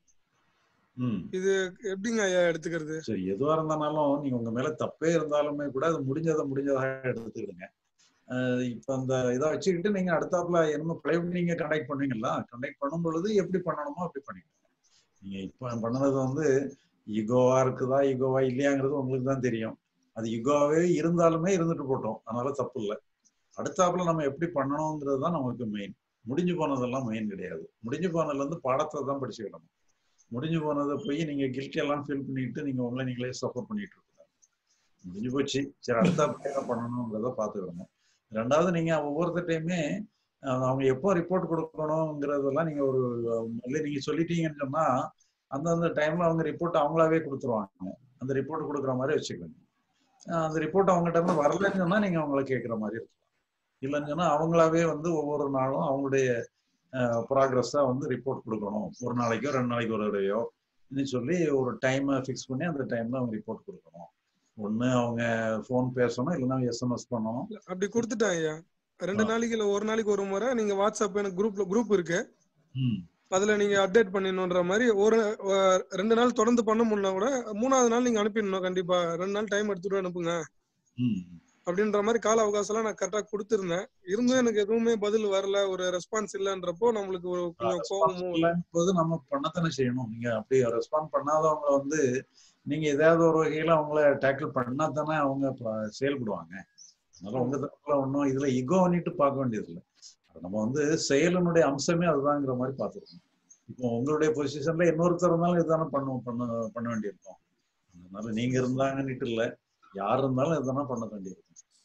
ம் இது எப்படிங்க ஐயா எடுத்துக்கிறது சரி எதுவா இருந்தாலும் நீங்க உங்க மேல தப்பே இருந்தாலுமே கூட அது முடிஞ்சதை முடிஞ்சதாக எடுத்துக்கிடுங்க அஹ் இப்ப அந்த இதை வச்சுக்கிட்டு நீங்க அடுத்தாப்புல என்ன பிளே நீங்க கண்டக்ட் பண்ணுவீங்களா கண்டக்ட் பண்ணும் பொழுது எப்படி பண்ணணுமோ அப்படி பண்ணிக்கணும் நீங்க இப்ப பண்ணது வந்து ஈகோவா இருக்குதா ஈகோவா இல்லையாங்கிறது உங்களுக்கு தான் தெரியும் அது ஈகோவாவே இருந்தாலுமே இருந்துட்டு போட்டோம் அதனால தப்பு இல்லை அடுத்தாப்புல நம்ம எப்படி பண்ணணுங்கிறது தான் நமக்கு மெயின் முடிஞ்சு போனதெல்லாம் மெயின் கிடையாது முடிஞ்சு போனதுல இருந்து பாடத்தை தான் படிச்சுக்கிடணும் முடிஞ்சு போனதை போய் நீங்க கில்ட்டி எல்லாம் ஃபீல் பண்ணிட்டு நீங்க உங்களை நீங்களே சப்போர்ட் பண்ணிட்டு இருக்கீங்க முடிஞ்சு போச்சு சரி அடுத்த என்ன பண்ணணுங்கிறத பாத்துக்கணும் ரெண்டாவது நீங்க ஒவ்வொருத்தட்டையுமே அஹ், அவங்க எப்போ ரிப்போர்ட் கொடுக்கணுங்கிறதெல்லாம் நீங்க ஒரு இல்லை நீங்க சொல்லிட்டீங்கன்னு சொன்னா அந்தந்த டைம்ல அவங்க ரிப்போர்ட் அவங்களாவே கொடுத்துருவாங்க அந்த ரிப்போர்ட் கொடுக்குற மாதிரி வச்சுக்கோங்க அஹ், அந்த ரிப்போர்ட் அவங்க டைம்ல வரலன்னு சொன்னா நீங்க அவங்கள கேட்குற மாதிரி இருக்கலாம் இல்லைன்னு சொன்னா அவங்களாவே வந்து ஒவ்வொரு நாளும் அவங்களுடைய ப்ராக்ரஸாக வந்து ரிப்போர்ட் கொடுக்கணும் ஒரு நாளைக்கோ ரெண்டு நாளைக்கு ஒரு தடவையோ ன்னு சொல்லி ஒரு டைமை ஃபிக்ஸ் பண்ணி அந்த டைம்ல அவங்க ரிப்போர்ட் கொடுக்கணும் ஒன்று அவங்க ஃபோன் பேசணும் இல்லைன்னா எஸ்எம்எஸ் பண்ணணும் அப்படி கொடுத்துட்டேன் ஐயா ரெண்டு நாளைக்கு இல்ல ஒரு நாளைக்கு ஒரு முறை நீங்க வாட்ஸ்அப் எனக்கு குரூப்ல குரூப் இருக்கு ம் அதுல நீங்க அப்டேட் பண்ணிடணுன்ற மாதிரி ஒரு அஹ், ரெண்டு நாள் தொடர்ந்து பண்ண முடியல கூட மூணாவது நாள் நீங்க அனுப்பிடணும் கண்டிப்பா ரெண்டு நாள் டைம் எடுத்துட்டு அனுப்புங்க ம் அப்படின்ற மாதிரி கால அவகாசம் எல்லாம் நான் கரெக்டா கொடுத்திருந்தேன் இருந்தும் எனக்கு எதுவுமே பதில் வரல ஒரு ரெஸ்பான்ஸ் இல்லன்றப்போ நம்மளுக்கு ஒரு கொஞ்சம் கோபமும் போது நம்ம பண்ணத்தானே செய்யணும் நீங்க அப்படி ரெஸ்பாண்ட் பண்ணாதவங்க வந்து நீங்க ஏதாவது ஒரு வகையில அவங்கள டேக்கிள் பண்ணா தானே அவங்க ப- செயல்படுவாங்க அதனால உங்க தரப்புல ஒன்றும் இதுல இகோ பண்ணிட்டு பார்க்க வேண்டியது இல்லை நம்ம வந்து செயலினுடைய அம்சமே அதுதாங்கிற மாதிரி பார்த்துக்கணும் இப்போ உங்களுடைய பொசிஷன்ல இன்னொருத்தர் இருந்தாலும் இதுதானே பண்ண பண்ண பண்ண வேண்டியிருக்கும் அதனால நீங்க இருந்தாங்கன்னுட்டு இல்லை யார் இருந்தாலும் இதுதானே பண்ண வேண்டியிருக்கும்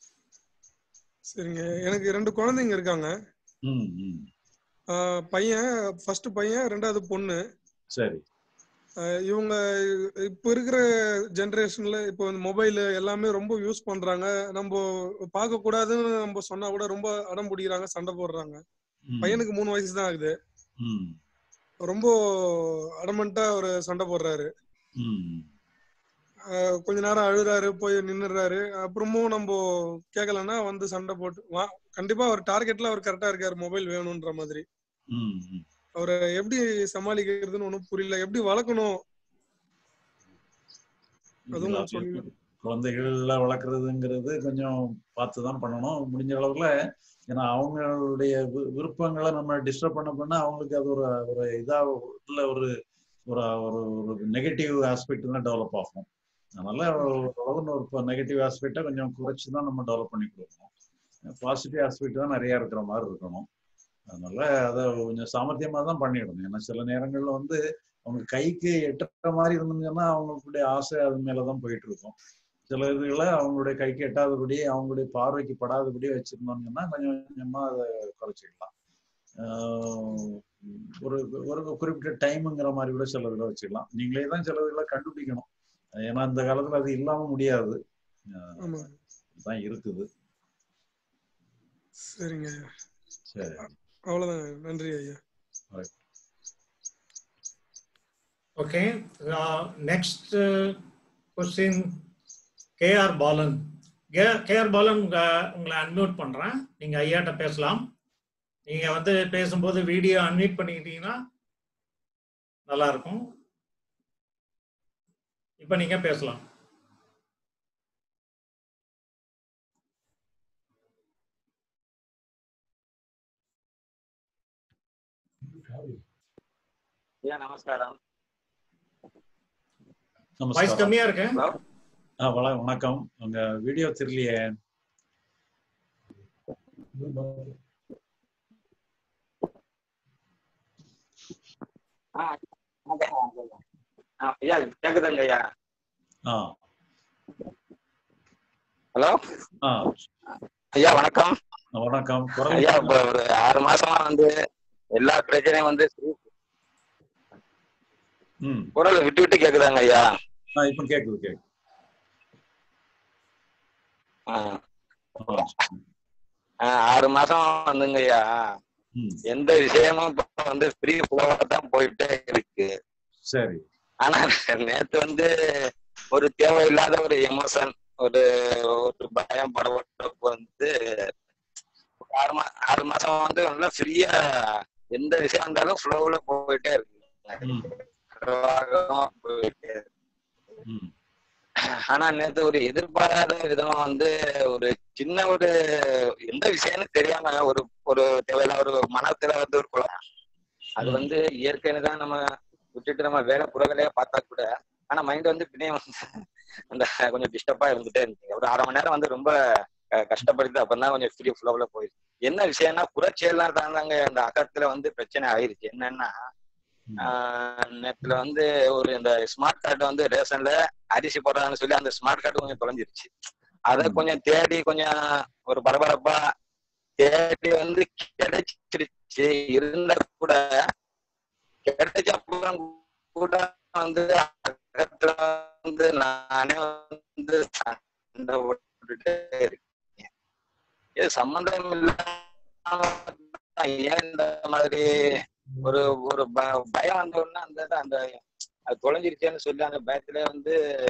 சரிங்க எனக்கு ரெண்டு குழந்தைங்க இருக்காங்க ம் ம் ஆஹ் பையன் ஃபர்ஸ்ட் பையன் ரெண்டாவது பொண்ணு சரி ஆஹ் இவங்க இப்ப இருக்கிற ஜெனரேஷன்ல இப்போ இந்த மொபைல் எல்லாமே ரொம்ப யூஸ் பண்றாங்க நம்ம பார்க்க கூடாதுன்னு நம்ம சொன்னா கூட ரொம்ப அடம் பிடிக்கிறாங்க சண்டை போடுறாங்க ம். பையனுக்கு மூணு வயசு தான் ஆகுது ம் ரொம்ப அடமெண்டா ஒரு சண்டை போடுறாரு ம் ஆஹ் கொஞ்ச நேரம் அழுறாரு போய் நின்னுறாரு அப்புறமும் நம்ம கேட்கலன்னா வந்து சண்டை போட்டு வா கண்டிப்பா அவர் டார்கெட்ல அவர் கரெக்டா இருக்காரு மொபைல் வேணும்ன்ற மாதிரி ம் ம் அவரை எப்படி சமாளிக்கிறதுன்னு ஒண்ணும் புரியல எப்படி வளர்க்கணும் அதுவும் இல்ல, கொஞ்சம் அது சொல்லு குழந்தைகள வளர்க்குறதுங்கிறது கொஞ்சம் பார்த்து தான் பண்ணணும் முடிஞ்ச அளவுல ஏன்னா அவங்களுடைய வி- விருப்பங்களை நம்ம டிஸ்டர்ப் பண்ண பண்ண அவங்களுக்கு அது ஒரு ஒரு இதா உள்ள ஒரு ஒரு ஒரு ஒரு நெகட்டிவ் ஆஸ்பெக்ட் தான் டெவலப் ஆகும் அதனால ஓரளவு ஒரு நெகட்டிவ் ஆஸ்பெக்டை கொஞ்சம் குறைச்சி தான் நம்ம டெவலப் பண்ணி கொடுக்கணும் பாசிட்டிவ் ஆஸ்பெக்ட் தான் நிறைய இருக்கிற மாதிரி இருக்கணும் அதனால அதை கொஞ்சம் சாமர்த்தியமா தான் பண்ணிடணும் ஏன்னா சில நேரங்கள்ல வந்து அவங்க கைக்கு எட்டுற மாதிரி இருந்துச்சுன்னா அவங்களுடைய ஆசை அது மேலதான் போயிட்டு இருக்கும் சில இதுகளை அவங்களுடைய கைக்கு எட்டாதபடி அவங்களுடைய பார்வைக்கு படாதபடி வச்சிருந்தோம்னா கொஞ்சம் கொஞ்சமா அதை குறைச்சிக்கலாம் ஆஹ் ஒரு ஒரு குறிப்பிட்ட டைமுங்கிற மாதிரி கூட சில இதில் வச்சுக்கலாம் நீங்களே தான் சில இதுகளை கண்டுபிடிக்கணும் ஏன்னா இந்த காலத்துல அது இல்லாம முடியாது ஆஹ் ஆமா தான் இருக்குது சரிங்க ஐயா சரி அவ்வளவுதாங்க நன்றி ஐயா Right. Okay next question KR Balan KR Balan உங்க உங்களை அன்மியூட் பண்றேன் நீங்க ஐயாட்ட பேசலாம் நீங்க வந்து பேசும்போது வீடியோ அன்மியூட் பண்ணிக்கிட்டீங்கன்னா நல்லா இருக்கும் இப்ப நீங்க பேசலாம் ஐயா நமஸ்காரம் வாய்ஸ் நமஸ்காரம் கம்மியா இருக்கு ஹலோ ஆ வண வணக்கம் உங்க வீடியோ தெரியலையே ஆ ஓகே, ஓகே. ஆ, ஐயா கேக்குதுங்க ஐயா ஆ ஹலோ ஆ ஐயா வணக்கம் வணக்கம் குரல் ஐயா இப்ப ஒரு ஆறு மாசமா வந்து எல்லா பிரச்சனையும் வந்து ம் குரல் விட்டு விட்டு கேக்குதாங்க ஐயா ஆ இப்போ கேக்குது கேக்குது ஆ, ஆ, ஆ, ஆறு மாசம் வந்துங்க ஐயா ம் எந்த விஷயமும் இப்ப வந்து ஃப்ரீ ஃப்ளோவா தான் போயிட்டே இருக்கு சரி ஆனா நேத்து வந்து ஒரு தேவையில்லாத ஒரு எமோஷன் ஒரு ஒரு பயம் படபடப்பு வந்து ஒரு ஆறு மா ஆறு மாசம் வந்து நல்லா ஃப்ரீயா எந்த விஷயம் வந்தாலும் ஃப்ளோவில் போயிட்டே இருக்கு ம் நிர்வாகமா போயிட்டே இருக்கு. ம் ஆனா நேத்து ஒரு எதிர்பாராத விதமா வந்து ஒரு சின்ன ஒரு எந்த விஷயம்னு தெரியாம ஒரு ஒரு தேவையில்ல ஒரு மனத்துல வந்து ஒரு குழப்பம் அது வந்து இயற்கைன்னு தான் நம்ம விட்டுட்டு நம்ம வேலை புற வேலையா பார்த்தா கூட ஆனா மைண்ட் வந்து பின்னே வந்து அந்த கொஞ்சம் டிஸ்டர்பா இருந்துட்டே இருந்துச்சு ஒரு அரை மணி நேரம் வந்து ரொம்ப அஹ், கஷ்டப்படுது அப்பதான் கொஞ்சம் ஃப்ரீ ஃப்ளோவில் போயிடுச்சு என்ன விஷயம்னா புறச்செயலாம் தாங்க அந்த அகத்துல வந்து பிரச்சனை ஆயிருச்சு என்னன்னா ஆஹ் நேத்துல வந்து ஒரு இந்த ஸ்மார்ட் கார்டு வந்து ரேஷன்ல அரிசி போடுறாங்கன்னு சொல்லி அந்த ஸ்மார்ட் கார்டு கொஞ்சம் தொலைஞ்சிருச்சு அத கொஞ்சம் தேடி கொஞ்சம் ஒரு பரபரப்பா தேடி வந்து கிடைச்சிருச்சு இருந்தா கூட கிடைச்ச அப்புறம் கூட வந்து அகத்துல வந்து நானே வந்து சண்டை போட்டுட்டே இருக்கேன் இது சம்பந்தம் இல்லாம ஏன் இந்த மாதிரி ஒரு ஒரு ப- பயம் வந்த உடனே அந்த இது அந்த அது தொலைஞ்சிருச்சேன்னு சொல்லி அந்த பயத்துல வந்து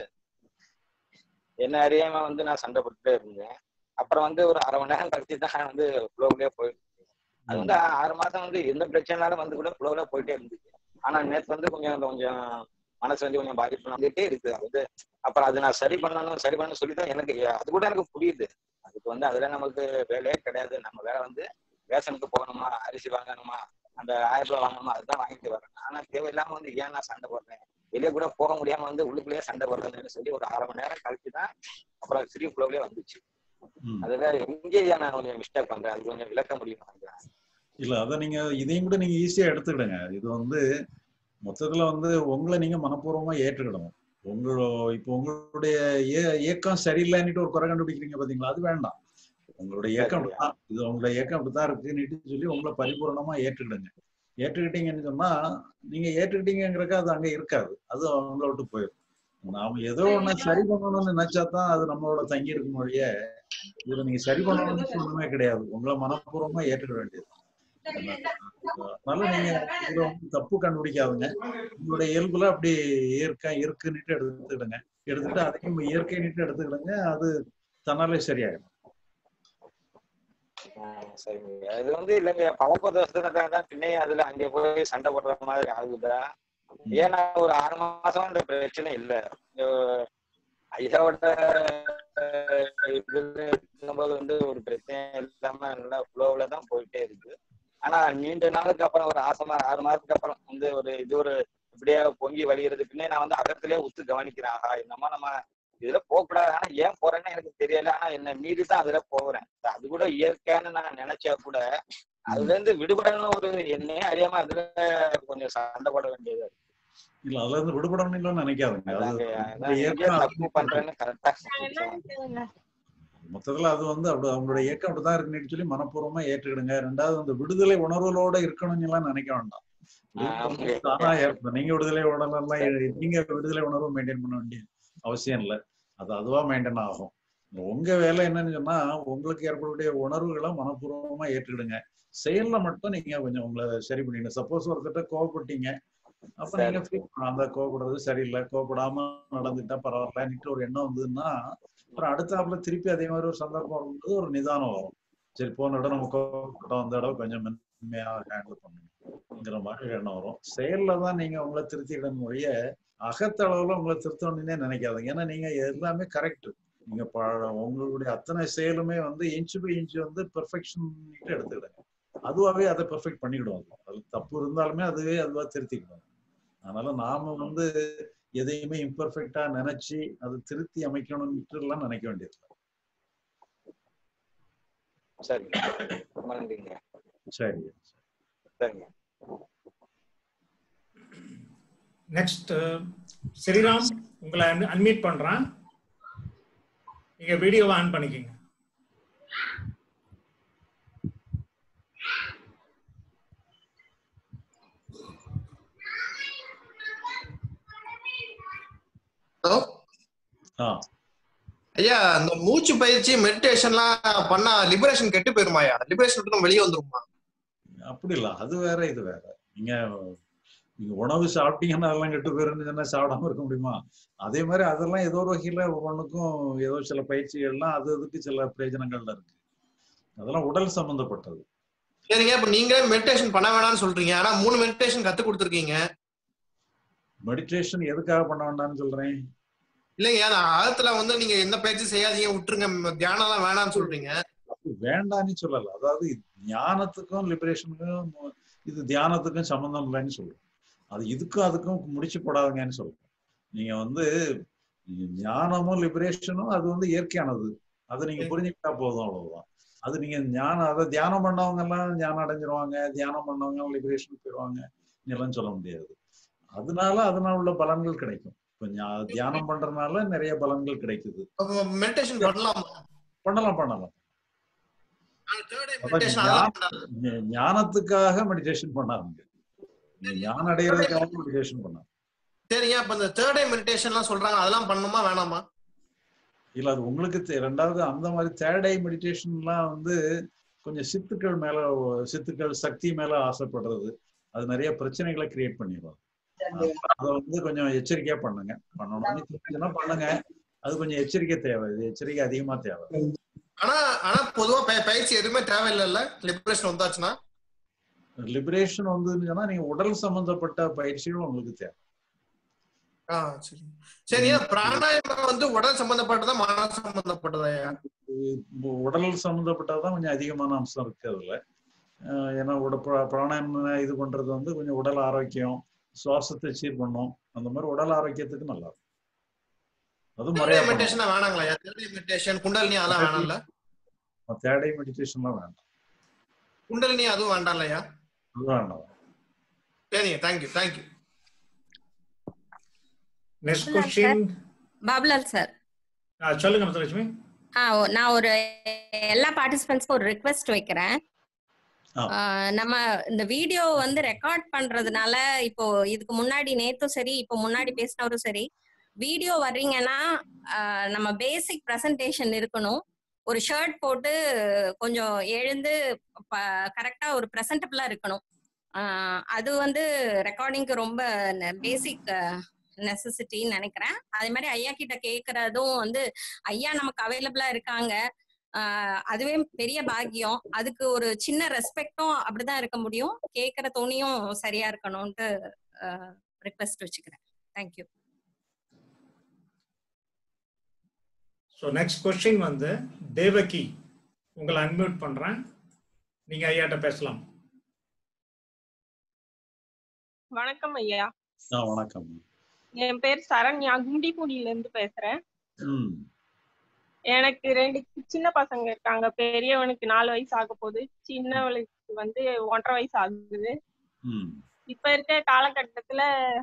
என்ன அறியாம வந்து நான் சண்டை போட்டுட்டே இருந்தேன் அப்புறம் வந்து ஒரு அரை மணி நேரம் கழிச்சு தான் வந்து ஃப்ளோவிலே போயிட்டு அது வந்து ஆ- ஆறு மாசம் வந்து எந்த பிரச்சனைனாலும் வந்து கூட ஃப்ளோவில போயிட்டே இருந்துச்சு ஆனா நேத்து வந்து கொஞ்சம் கொஞ்சம் மனசு வந்து கொஞ்சம் பாதிப்பு வந்துட்டே இருக்கு அது வந்து அப்புறம் அது நான் சரி பண்ணணும் சரி பண்ணணும் சொல்லி தான் எனக்கு அது கூட எனக்கு புரியுது அதுக்கு வந்து அதுல நமக்கு வேலையே கிடையாது நம்ம வேலை வந்து ரேஷனுக்கு போகணுமா அரிசி வாங்கணுமா அந்த ஆயிரம் ரூபாய் வாங்கணுமா அதுதான் வாங்கிட்டு வரேன் ஆனா தேவையில்லாம வந்து ஏன் நான் சண்டை போடுறேன் வெளியே கூட போக முடியாம வந்து உள்ளுக்குள்ளேயே சண்டை போடுறேன்னு சொல்லி ஒரு அரை மணி நேரம் கழிச்சு தான் அப்புறம் ஃப்ரீ ஃப்ளோவிலே வந்துச்சு ம். அதுல எங்கேயா நான் கொஞ்சம் மிஸ்டேக் பண்றேன் அது கொஞ்சம் விளக்க முடியுமா இல்ல அத நீங்க இதையும் கூட நீங்க ஈஸியா எடுத்துக்கிடுங்க இது வந்து மொத்தத்துல வந்து உங்களை நீங்க மனப்பூர்வமா ஏற்றுக்கிடணும் உங்களோ இப்போ உங்களுடைய இய- இயக்கம் சரியில்லைன்னுட்டு ஒரு குறை கண்டுபிடிக்கிறீங்க பாத்தீங்களா அது வேண்டாம் உங்களுடைய இயக்கம் அப்படித்தான் இது உங்களுடைய இயக்கம் அப்படித்தான் இருக்குன்னுட்டு சொல்லி உங்களை பரிபூரணமா ஏற்றுக்கிடுங்க ஏற்றுக்கிட்டீங்கன்னு சொன்னா நீங்க ஏற்றுக்கிட்டீங்கிறக்க அது அங்க இருக்காது அது அவங்கள விட்டு போயிடும் நாம ஏதோ ஒண்ணு சரி பண்ணணும்னு நினைச்சா தான் அது நம்மளோட தங்கி இருக்கும் மொழிய இதுல நீங்க சரி பண்ணணும்னு ஒண்ணுமே கிடையாது உங்களை மனப்பூர்வமா ஏற்றுக்க வேண்டியது அதனால நீங்க இதுல வந்து தப்பு கண்டுபிடிக்காதுங்க உங்களுடைய இயல்புல அப்படி இயற்கை இருக்குன்னுட்டு எடுத்துக்கிடுங்க எடுத்துட்டு அதையும் இயற்கைன்னுட்டு எடுத்துக்கிடுங்க அது தன்னாலே சரியாயிடும் ஆஹ் சரிங்க இது வந்து இல்லைங்க பழக்க தோஷத்துல தான் பின்னையும் அதுல அங்க போய் சண்டை போடுற மாதிரி ஆகுதா ஏன்னா ஒரு ஆறு மாசம் இந்த பிரச்சனை இல்ல அஹ் ஐயாவோட அஹ், இதுல இருக்கும்போது வந்து ஒரு பிரச்சனை இல்லாம நல்லா ஃப்ளோவில் தான் போயிட்டே இருக்கு ஆனா நீண்ட நாளுக்கு அப்புறம் ஒரு ஆசை மா- ஆறு மாசத்துக்கு அப்புறம் வந்து ஒரு இது ஒரு இப்படியே பொங்கி வழிகிறதுக்குன்னே நான் வந்து அகத்திலே உத்து கவனிக்கிறேன் ஆஹா என்னமா நம்ம இதுல போகக்கூடாது ஆனா ஏன் போறேன்னு எனக்கு தெரியல ஆனா என்ன மீறி தான் அதுல போறேன் அது கூட இயற்கைன்னு நான் நினைச்சா கூட அதுல இருந்து விடுபடணும் ஒரு என்னையே அறியாம அதுல கொஞ்சம் சண்டை போட வேண்டியது இருக்கு. இல்ல அதுல இருந்து விடுபடணும் இல்லைன்னு நினைக்காதுங்க அது அதாங்க உங்களுடைய அதான் எங்கேயோ இயக்கம் தப்பு அப்படி பண்றேன்னு கரெக்டா மொத்தத்துல அது வந்து அப்படி அவங்களுடைய இயக்கம் அப்படிதான் இருக்குன்னு சொல்லி மனப்பூர்வமா ஏற்றுக்கிடுங்க ரெண்டாவது அந்த விடுதலை உணர்வுகளோட இருக்கணும்னு எல்லாம் நினைக்க வேண்டாம் விடுதலை தானா ஏற்படும் நீங்க விடுதலை உணர்வெல்லாம் நீங்க விடுதலை உணர்வு மெயின்டைன் பண்ண வேண்டிய அவசியம் இல்லை அது அதுவா மெயின்டைன் ஆகும் உங்க வேலை என்னன்னு சொன்னா உங்களுக்கு ஏற்படக்கூடிய உணர்வுகளை மனப்பூர்வமா ஏற்றுக்கிடுங்க செயல்ல மட்டும் நீங்க கொஞ்சம் உங்களை சரி பண்ணிடுங்க சப்போஸ் ஒருத்தட்ட கோவப்பட்டீங்க அப்ப நீங்க feel பண்ணலாம், அந்த கோவப்படுறது சரியில்லை கோவப்படாம நடந்துட்டா பரவாயில்லன்னுட்டு ஒரு எண்ணம் வந்ததுன்னா அப்புறம் அடுத்தாப்புல திருப்பி அதே மாதிரி ஒரு சந்தர்ப்பம் வரும்போது ஒரு நிதானம் வரும் சரி போன இடம் நம்ம கோவப்பட்டோம் அந்த இடம் கொஞ்சம் மென்மையா ஹேண்டில் பண்ணணுங்கிற மாதிரி ஒரு எண்ணம் வரும் செயல்ல தான் நீங்க உங்களை திருத்திக்கிடணும் ஒழிய அகத்தளவுல உங்களை திருத்தணும்னே நினைக்காதீங்க ஏன்னா நீங்க எல்லாமே கரெக்ட் நீங்க ப- உங்களுடைய அத்தனை செயலுமே வந்து இன்ச் பை இன்ச் வந்து பெர்ஃபெக்ஷன் எடுத்துக்கிடுங்க அதுவாவே அதை பெர்ஃபெக்ட் பண்ணிக்கிடும் அது அது தப்பு இருந்தாலுமே அதுவே அதுவா திருத்திக்கிடும் அதனால நாம வந்து எதையுமே இம்பர்ஃபெக்டா நினைச்சு அதை திருத்தி அமைக்கணும்னு எல்லாம் நினைக்க வேண்டியது சரிங்க ரொம்ப நன்றிங்க சரி சரிங்க நெக்ஸ்ட் ஸ்ரீராம் உங்களை அன்மியூட் பண்றேன் நீங்க வீடியோவை ஆன் பண்ணிக்கங்க ஹலோ ஆ ஐயா அந்த மூச்சு பயிற்சி மெடிடேஷன்லாம் பண்ணா லிபரேஷன் கெட்டு போயிருமாயா லிபரேஷன் விட்டு நம்ம வெளியே வந்துருமா அப்படி இல்ல அது வேற இது வேற நீங்க நீங்க உணவு சாப்பிட்டீங்கன்னா அதெல்லாம் கெட்டு போயிருன்னு சொன்னா சாப்பிடாம இருக்க முடியுமா அதே மாதிரி அதெல்லாம் ஏதோ ஒரு வகையில ஒவ்வொன்றுக்கும் ஏதோ சில பயிற்சிகள்லாம் அது அதுக்கு சில பிரயோஜனங்கள்ல இருக்கு அதெல்லாம் உடல் சம்பந்தப்பட்டது சரிங்க இப்ப நீங்களே மெடிடேஷன் பண்ண வேணாம்னு சொல்றீங்க ஆனா மூணு மெடிடேஷன் கத்து கொடுத்துருக்கீங்க மெடிடேஷன் எதுக்காக பண்ண வேண்டாம்னு சொல்றேன் இல்லைங்க நான் ஆழத்துல வந்து நீங்க எந்த பயிற்சி செய்யாதீங்க விட்டுருங்க தியானம் எல்லாம் வேணாம்னு சொல்றீங்க அது வேண்டான்னு சொல்லல அதாவது ஞானத்துக்கும் லிபரேஷனுக்கும் இது தியானத்துக்கும் சம்பந்தம் இல்லைன்னு சொல்றோம் அது இதுக்கும் அதுக்கும் முடிச்சு போடாதுங்கன்னு சொல்றோம் நீங்க வந்து ஞானமும் லிபரேஷனும் அது வந்து இயற்கையானது அதை நீங்க புரிஞ்சுக்கிட்டா போதும் அவ்வளவுதான் அது நீங்க ஞானம் அதை தியானம் பண்ணவங்க எல்லாம் ஞானம் அடைஞ்சிருவாங்க தியானம் பண்ணவங்க லிபரேஷன் போயிடுவாங்க எல்லாம் சொல்ல முடியாது அதனால அதனால உள்ள பலன்கள் கிடைக்கும் இப்ப ஞா- தியானம் பண்றதுனால நிறைய பலன்கள் கிடைக்குது மெடிடேஷன் பண்ணலாம் பண்ணலாம் பண்ணலாம் அதான் மெடிடேஷன் அதெல்லாம் ஞான- ஞ- ஞானத்துக்காக மெடிடேஷன் பண்ணாதீங்க நீங்க ஞானம் அடைகிறதுக்காக மெடிடேஷன் பண்ணாங்க சரிங்க அப்ப இந்த தேர்ட் ஐ மெடிடேஷன்லாம் சொல்றாங்க அதெல்லாம் பண்ணணுமா வேணாமா இல்ல அது உங்களுக்கு தெ- ரெண்டாவது அந்த மாதிரி தேர்ட் ஐ மெடிடேஷன்லாம் வந்து கொஞ்சம் சித்துக்கள் மேல சித்துக்கள் சக்தி மேல ஆசைப்படுறது அது நிறைய பிரச்சனைகளை கிரியேட் பண்ணிடும் அதை வந்து கொஞ்சம் எச்சரிக்கையா பண்ணுங்க பண்ணணும்னு தெரிஞ்சுன்னா பண்ணுங்க அது கொஞ்சம் எச்சரிக்கை தேவை இது எச்சரிக்கை அதிகமா தேவை ஆனா ஆனா பொதுவா பய- பயிற்சி எதுவுமே தேவையில்லைல்ல லிபரேஷன் வந்தாச்சுன்னா லிபரேஷன் வந்துன்னு சொன்னா நீங்க உடல் சம்பந்தப்பட்ட பயிற்சிகள் உங்களுக்கு தேவை ஆ சரி சரியா பிராணாயாமம் வந்து உடல் சம்பந்தப்பட்டதா மன சம்பந்தப்பட்டதா இப்போ உடல் சம்மந்தப்பட்டதான் கொஞ்சம் அதிகமான அம்சம் இருக்கு அதுல அஹ் ஏன்னா உட பிர- பிராணாயாமம் இது பண்றது வந்து கொஞ்சம் உடல் ஆரோக்கியம் சுவாசத்தை சீர் பண்ணும் அந்த மாதிரி உடல் ஆரோக்கியத்துக்கு நல்லா இருக்கும் அது முறையா பண்ணணும். மெடிடேஷன் வேணாங்களா தேர்ட் மெடிடேஷன் குண்டலினி அதெல்லாம் வேணாம்ல தேடை மெடிடேஷன்லாம் வேண்டாம் குண்டலினி அதுவும் வேண்டாம் இல்லையா அது வேண்டாம் சரிங்க thank you thank you next question Babulal sir சொல்லுங்க முத்துலட்சுமி ஆ ஓ- நான் ஒரு எல்லா பார்ட்டிசிபென்ட்ஸ்க்கும் ஒரு ரிக்வெஸ்ட் வைக்கிறேன் ஆ. ஆ, நம்ம இந்த வீடியோ வந்து ரெக்கார்ட் பண்றதுனால இப்போ இதுக்கு முன்னாடி நேத்தும் சரி இப்போ முன்னாடி பேசினவரும் சரி வீடியோ வர்றீங்கன்னா ஆ, நம்ம பேசிக் ப்ரெசன்டேஷன் இருக்கணும் ஒரு ஷர்ட் போட்டு கொஞ்சம் எழுந்து கரெக்டா ஒரு ப்ரெசன்டபிளா இருக்கணும் ஆ, அது வந்து ரெக்கார்டிங்க்கு ரொம்ப பேசிக் நெசசிட்டின்னு நினைக்கிறேன் அதே மாதிரி ஐயா கிட்ட கேக்குறதும் வந்து ஐயா நமக்கு அவைலபிளா இருக்காங்க ஆஹ் அதுவே பெரிய பாக்கியம் அதுக்கு ஒரு சின்ன ரெஸ்பெக்டும் அப்படிதான் இருக்க முடியும் கேக்குற துணியும் சரியா இருக்கணும்ட்டு ரிக்வெஸ்ட் வச்சுக்கிறேன் தேங்க்யூ ஸோ நெக்ஸ்ட் கொஸ்டின் வந்து தேவகி உங்களை அன்மியூட் பண்றேன் நீங்க ஐயாட்ட பேசலாம் வணக்கம் ஐயா ஆ வணக்கம் என் பேர் சரண்யா குண்டிபுடியில இருந்து பேசுறேன் ம் எனக்கு ரெண்டு சின்ன பசங்க இருக்காங்க பெரியவனுக்கு நாலு வயசு ஆக போகுது சின்னவளுக்கு வந்து ஒன்றரை வயசு ஆகுது ம் இப்ப இருக்க காலகட்டத்துல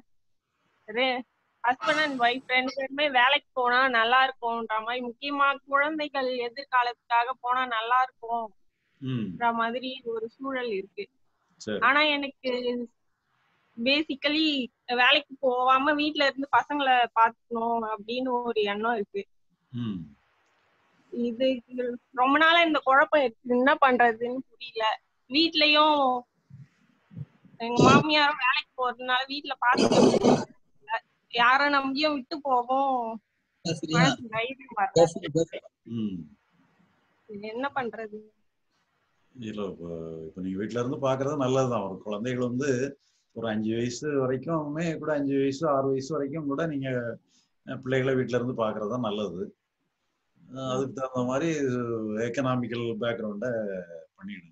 ஹஸ்பண்ட் அண்ட் ஒய்ஃப் ரெண்டு பேருமே வேலைக்கு போனா நல்லா இருக்கும்ன்ற மாதிரி முக்கியமா குழந்தைகள் எதிர்காலத்துக்காக போனா நல்லா இருக்கும்ன்ற ம் மாதிரி ஒரு சூழல் இருக்கு சரி ஆனா எனக்கு பேசிக்கலி வேலைக்கு போகாம வீட்ல இருந்து பசங்களை பாத்துக்கணும் அப்படின்னு ஒரு எண்ணம் இருக்கு ம் இது இது ரொம்ப நாளா இந்த குழப்பம் இருக்கு என்ன பண்றதுன்னு புரியல வீட்லயும் எங்க மாமியாரும் வேலைக்கு போறதுனால வீட்ல பாத்துக்க முடியல. யார நம்பியும் விட்டு போகும் மனசு தைரியம் வரல. ம் இது என்ன பண்றது இல்லை இப்போ இப்போ நீங்கள் வீட்டில் இருந்து பார்க்குறது நல்லது தான் ஒரு குழந்தைகள் வந்து ஒரு அஞ்சு வயசு வரைக்குமே கூட அஞ்சு வயசு ஆறு வயசு வரைக்கும் கூட நீங்கள் பிள்ளைகளை வீட்டில் இருந்து பார்க்குறது தான் நல்லது அஹ் அதுக்கு தகுந்த மாதிரி எக்கனாமிக்கல் பேக்ரவுண்டை பண்ணிடுங்க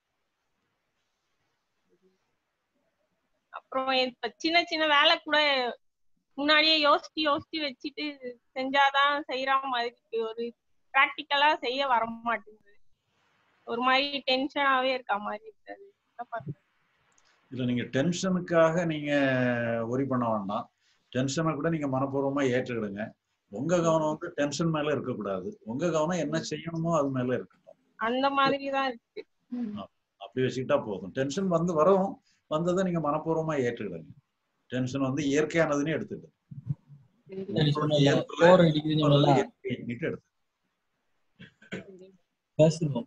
அப்புறம் இப்ப சின்ன சின்ன வேலை கூட முன்னாடியே யோசிச்சு யோசிச்சு வச்சுட்டு செஞ்சாதான் செய்யற மாதிரி இருக்கு ஒரு ப்ராக்டிக்கலா செய்ய வர மாட்டேங்குது ஒரு மாதிரி டென்ஷனாவே இருக்க மாதிரி இருக்காது என்ன பண்றது இல்லை நீங்கள் டென்ஷனுக்காக நீங்கள் ஒரி பண்ண வேண்டாம் டென்ஷனை கூட நீங்கள் மனப்பூர்வமாக ஏற்றுக்கிடுங்க உங்கள் கவனம் வந்து டென்ஷன் மேலே இருக்கக்கூடாது உங்கள் கவனம் என்ன செய்யணுமோ அது மேலே இருக்கட்டும் அந்த மாதிரி தான் இருக்கு அப்படி வச்சுக்கிட்டா போதும் டென்ஷன் வந்து வரும் வந்ததை நீங்கள் மனப்பூர்வமாக ஏற்றுக்கிடுங்க டென்ஷன் வந்து இயற்கையானதுன்னு எடுத்துக்கிடுங்க உங்களுடைய இயல்புல போர் அடிக்குதுன்னு வர்றது சொல்லலாம். இயற்கைன்னுட்டு எடுத்து பேசுறோம்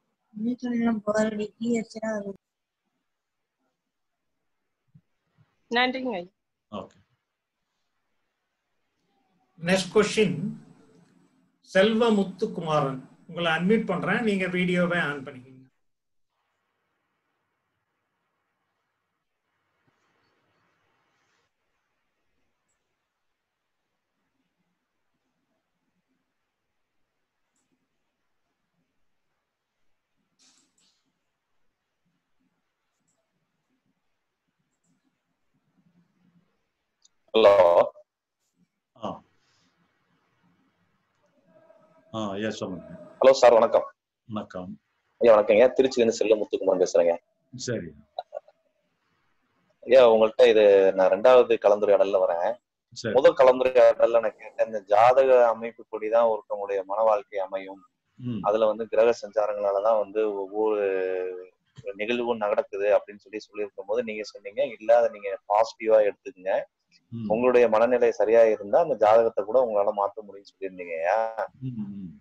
நன்றிங்க ஐயா. ஓகே நெக்ஸ்ட் கொஸ்டின் செல்வ முத்துக்குமாரன் உங்களை அன்மியூட் பண்றேன் நீங்க வீடியோவை ஆன் பண்ணிக்கங்க ஹலோ ஆ ஆ ஐயா சொல்லுங்க ஹலோ சார் வணக்கம் வணக்கம் ஐயா வணக்கங்க திருச்சியிலேருந்து செல்ல முத்துக்குமார் பேசுறேங்க சரி ஐயா உங்கள்கிட்ட இது நான் ரெண்டாவது கலந்துரையாடல்ல வரேன் சரி முதல் கலந்துரையாடல்ல நான் கேட்டேன் இந்த ஜாதக அமைப்பு கூடிதான் ஒருத்தவங்களுடைய மன வாழ்க்கை அமையும் ம் அதுல வந்து கிரக சஞ்சாரங்களாலதான் வந்து ஒவ்வொரு நிகழ்வும் நடக்குது அப்படின்னு சொல்லி சொல்லியிருக்கும் போது நீங்க சொன்னீங்க இல்ல அதை நீங்க பாசிட்டிவா எடுத்துக்கங்க ம் உங்களுடைய மனநிலை சரியா இருந்தா அந்த ஜாதகத்தை கூட உங்களால மாத்த முடியும்னு சொல்லியிருந்தீங்க ஐயா ம் ம்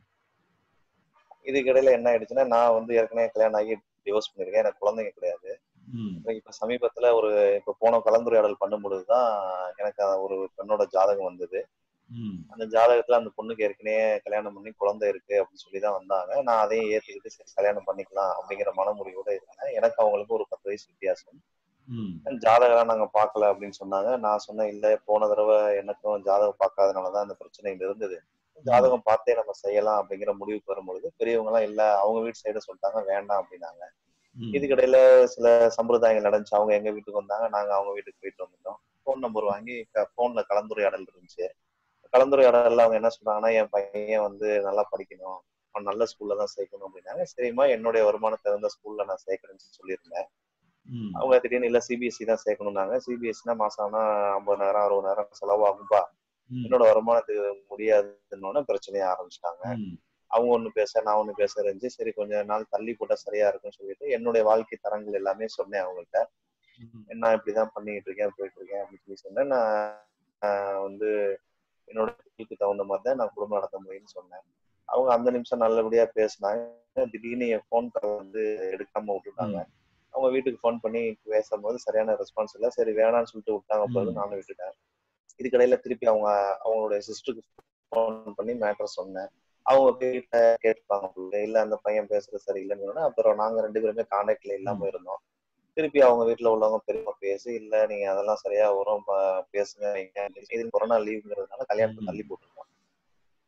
இதுக்கு இடையில என்ன ஆயிடுச்சுன்னா நான் வந்து ஏற்கனவே கல்யாணம் ஆகி டிவோர்ஸ் பண்ணிருக்கேன் எனக்கு குழந்தைங்க கிடையாது ம் இப்ப சமீபத்துல ஒரு இப்ப போன கலந்துரையாடல் பண்ணும் பொழுதுதான் எனக்கு ஒரு பெண்ணோட ஜாதகம் வந்தது ம் அந்த ஜாதகத்துல அந்த பொண்ணுக்கு ஏற்கனவே கல்யாணம் பண்ணி குழந்தை இருக்கு அப்படின்னு சொல்லி தான் வந்தாங்க நான் அதையும் ஏத்துக்கிட்டு சரி கல்யாணம் பண்ணிக்கலாம் அப்படிங்கிற மனமுடிவோட இருந்தேன் எனக்கு அவங்களுக்கு ஒரு பத்து வயசு வித்தியாசம் ம் ஜாதகம் நாங்க பார்க்கல அப்படின்னு சொன்னாங்க நான் சொன்னேன் இல்ல போன தடவை எனக்கும் ஜாதகம் பார்க்காதனாலதான் அந்த பிரச்சனைகள் இருந்தது ஜாதகம் பார்த்தே நம்ம செய்யலாம் அப்படிங்கிற முடிவுக்கு வரும்பொழுது பெரியவங்க எல்லாம் இல்ல அவங்க வீட்டு சைடு சொல்லிட்டாங்க வேண்டாம் அப்படின்னாங்க ம் இதுக்கிடையில சில சம்பிரதாயங்கள் நடந்துச்சு அவங்க எங்க வீட்டுக்கு வந்தாங்க நாங்க அவங்க வீட்டுக்கு போயிட்டு வந்துட்டோம் ஃபோன் நம்பர் வாங்கி போன்ல கலந்துரையாடல் இருந்துச்சு கலந்துரையாடல்ல அவங்க என்ன சொன்னாங்கன்னா என் பையன் வந்து நல்லா படிக்கணும் அவன் நல்ல ஸ்கூல்ல தான் சேர்க்கணும் அப்படின்னாங்க சரிம்மா என்னுடைய வருமானத்தை இருந்த ஸ்கூல்ல நான் சேர்க்கணும்னு சொல்லியிருந்தேன் ம் அவங்க திடீர்னு இல்ல சிபிஎஸ்சி தான் சேர்க்கணும்னாங்க சிபிஎஸ்சினா மாசம் ஆனா ஐம்பதாயிரம் அறுபதாயிரம் செலவாகும்பா ம் என்னோட வருமானத்துக்கு முடியாதுன்னு பிரச்சனைய ஆரம்பிச்சிட்டாங்க ம் அவங்க ஒண்ணு பேச நான் ஒண்ணு பேச இருந்துச்சு சரி கொஞ்ச நாள் தள்ளி போட்டா சரியா இருக்கும்னு சொல்லிட்டு என்னுடைய வாழ்க்கை தரங்கள் எல்லாமே சொன்னேன் அவங்கள்ட்ட ம் நான் இப்படிதான் பண்ணிட்டு இருக்கேன் போயிட்டு இருக்கேன் அப்படின்னு சொல்லி சொன்னேன் நான் ஆஹ் வந்து என்னோட இதுக்கு தகுந்த மாதிரி தான் நான் குடும்பம் நடத்த முடியும்னு சொன்னேன் அவங்க அந்த நிமிஷம் நல்லபடியா பேசினாங்க திடீர்னு என் ஃபோன் கால் வந்து எடுக்காம விட்டுட்டாங்க அவங்க வீட்டுக்கு ஃபோன் பண்ணி பேசும்போது சரியான ரெஸ்பான்ஸ் இல்லை சரி வேணாம்னு சொல்லிட்டு விட்டாங்க போது நானும் விட்டுட்டேன் இதுக்கடையில திருப்பி அவங்க அவங்களுடைய சிஸ்டருக்கு ஃபோன் பண்ணி மேட்டர் சொன்னேன் அவங்க வீட்டுல கேட்டுப்பாங்க போல. இல்ல அந்த பையன் பேசுறது சரியில்லைன்னு சொன்னா அப்புறம் நாங்க ரெண்டு பேருமே கான்டாக்ட்ல இல்லாம இருந்தோம் திருப்பி அவங்க வீட்டுல உள்ளவங்க பெரியவங்க பேசி இல்ல நீங்க அதெல்லாம் சரியா வரும் ப- பேசுங்க நீங்க இது கொரோனா லீவுங்கிறதுனால கல்யாணத்தை தள்ளி போட்டுருக்கோம்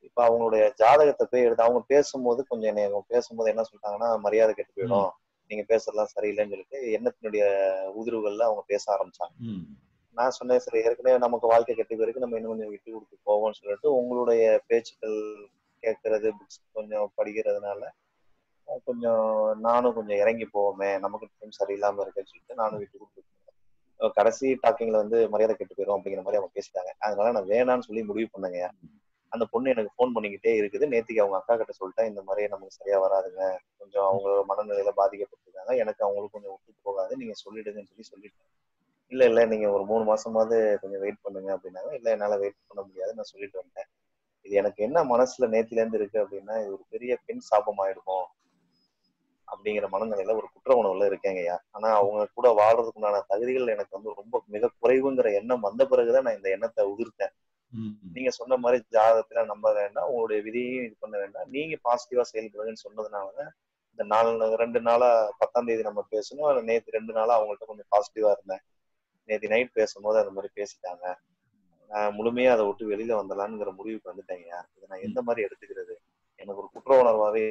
இப்ப அவங்களுடைய ஜாதகத்தை போய் எடுத்து அவங்க பேசும்போது கொஞ்சம் என்னை அவங்க பேசும்போது என்ன சொல்லிட்டாங்கன்னா மரியாதை கெட்டு போயிடும் நீங்க பேசுறதெல்லாம் சரியில்லைன்னு சொல்லிட்டு எண்ணத்தினுடைய உதிர்வுகள்ல அவங்க பேச ஆரம்பிச்சாங்க ம் நான் சொன்னேன் சரி ஏற்கனவே நமக்கு வாழ்க்கை கெட்டு போயிருக்கு நம்ம இன்னும் கொஞ்சம் விட்டு கொடுத்து போவோம்னு சொல்லிட்டு உங்களுடைய பேச்சுக்கள் கேட்கறது புக்ஸ் கொஞ்சம் படிக்கிறதுனால அஹ் கொஞ்சம் நானும் கொஞ்சம் இறங்கி போவோமே நமக்கு டைம் சரியில்லாம இருக்குன்னு சொல்லிட்டு நானும் விட்டு கொடுத்து அஹ் கடைசி டாக்கிங்ல வந்து மரியாதை கெட்டு போயிடும் அப்படிங்கிற மாதிரி அவங்க பேசிட்டாங்க அதனால நான் வேணான்னு சொல்லி முடிவு பண்ணேங்க அந்த பொண்ணு எனக்கு ஃபோன் பண்ணிக்கிட்டே இருக்குது நேத்திக்கு அவங்க அக்கா கிட்ட சொல்லிட்டேன் இந்த மாதிரி நமக்கு சரியா வராதுங்க கொஞ்சம் அவங்களோட மனநிலையில பாதிக்கப்பட்டிருக்காங்க எனக்கு அவங்களுக்கு கொஞ்சம் ஒத்து போகாது நீங்க சொல்லிடுங்கன்னு சொல்லி சொல்லிட்டேன் இல்ல இல்ல நீங்க ஒரு மூணு மாசமாவது கொஞ்சம் வெயிட் பண்ணுங்க அப்படின்னாங்க இல்ல என்னால வெயிட் பண்ண முடியாது நான் சொல்லிட்டு வந்தேன் இது எனக்கு என்ன மனசுல நேத்தில இருந்து இருக்கு அப்படின்னா இது ஒரு பெரிய பெண் சாபம் ஆயிடுமோ அப்படிங்கிற மனநிலையில ஒரு குற்ற உணவுல இருக்கேங்கய்யா ஆனா அவங்க கூட வாழ்றதுக்குண்டான தகுதிகள் எனக்கு வந்து ரொம்ப மிக குறைவுங்கிற எண்ணம் வந்த பிறகுதான் நான் இந்த எண்ணத்தை உதிர்த்தேன் நீங்க சொன்ன மாதிரி ஜாதகத்துல நம்ப வேண்டாம் உங்களுடைய விதியையும் இது பண்ண வேண்டாம் நீங்க பாசிட்டிவா செயல்படுங்கன்னு சொன்னதுனால இந்த நாலு ரெண்டு நாளா பத்தாம் தேதி நம்ம பேசணும் அதுல நேத்து ரெண்டு நாளா அவங்கள்ட்ட கொஞ்சம் பாசிட்டிவா இருந்தேன் நேத்து நைட் பேசும்போது அந்த மாதிரி பேசிட்டாங்க நான் முழுமையா அதை விட்டு வெளியில வந்துடலாம்ங்கிற முடிவுக்கு வந்துட்டேங்க இதை நான் எந்த மாதிரி எடுத்துக்கிறது எனக்கு ஒரு குற்ற உணர்வாவே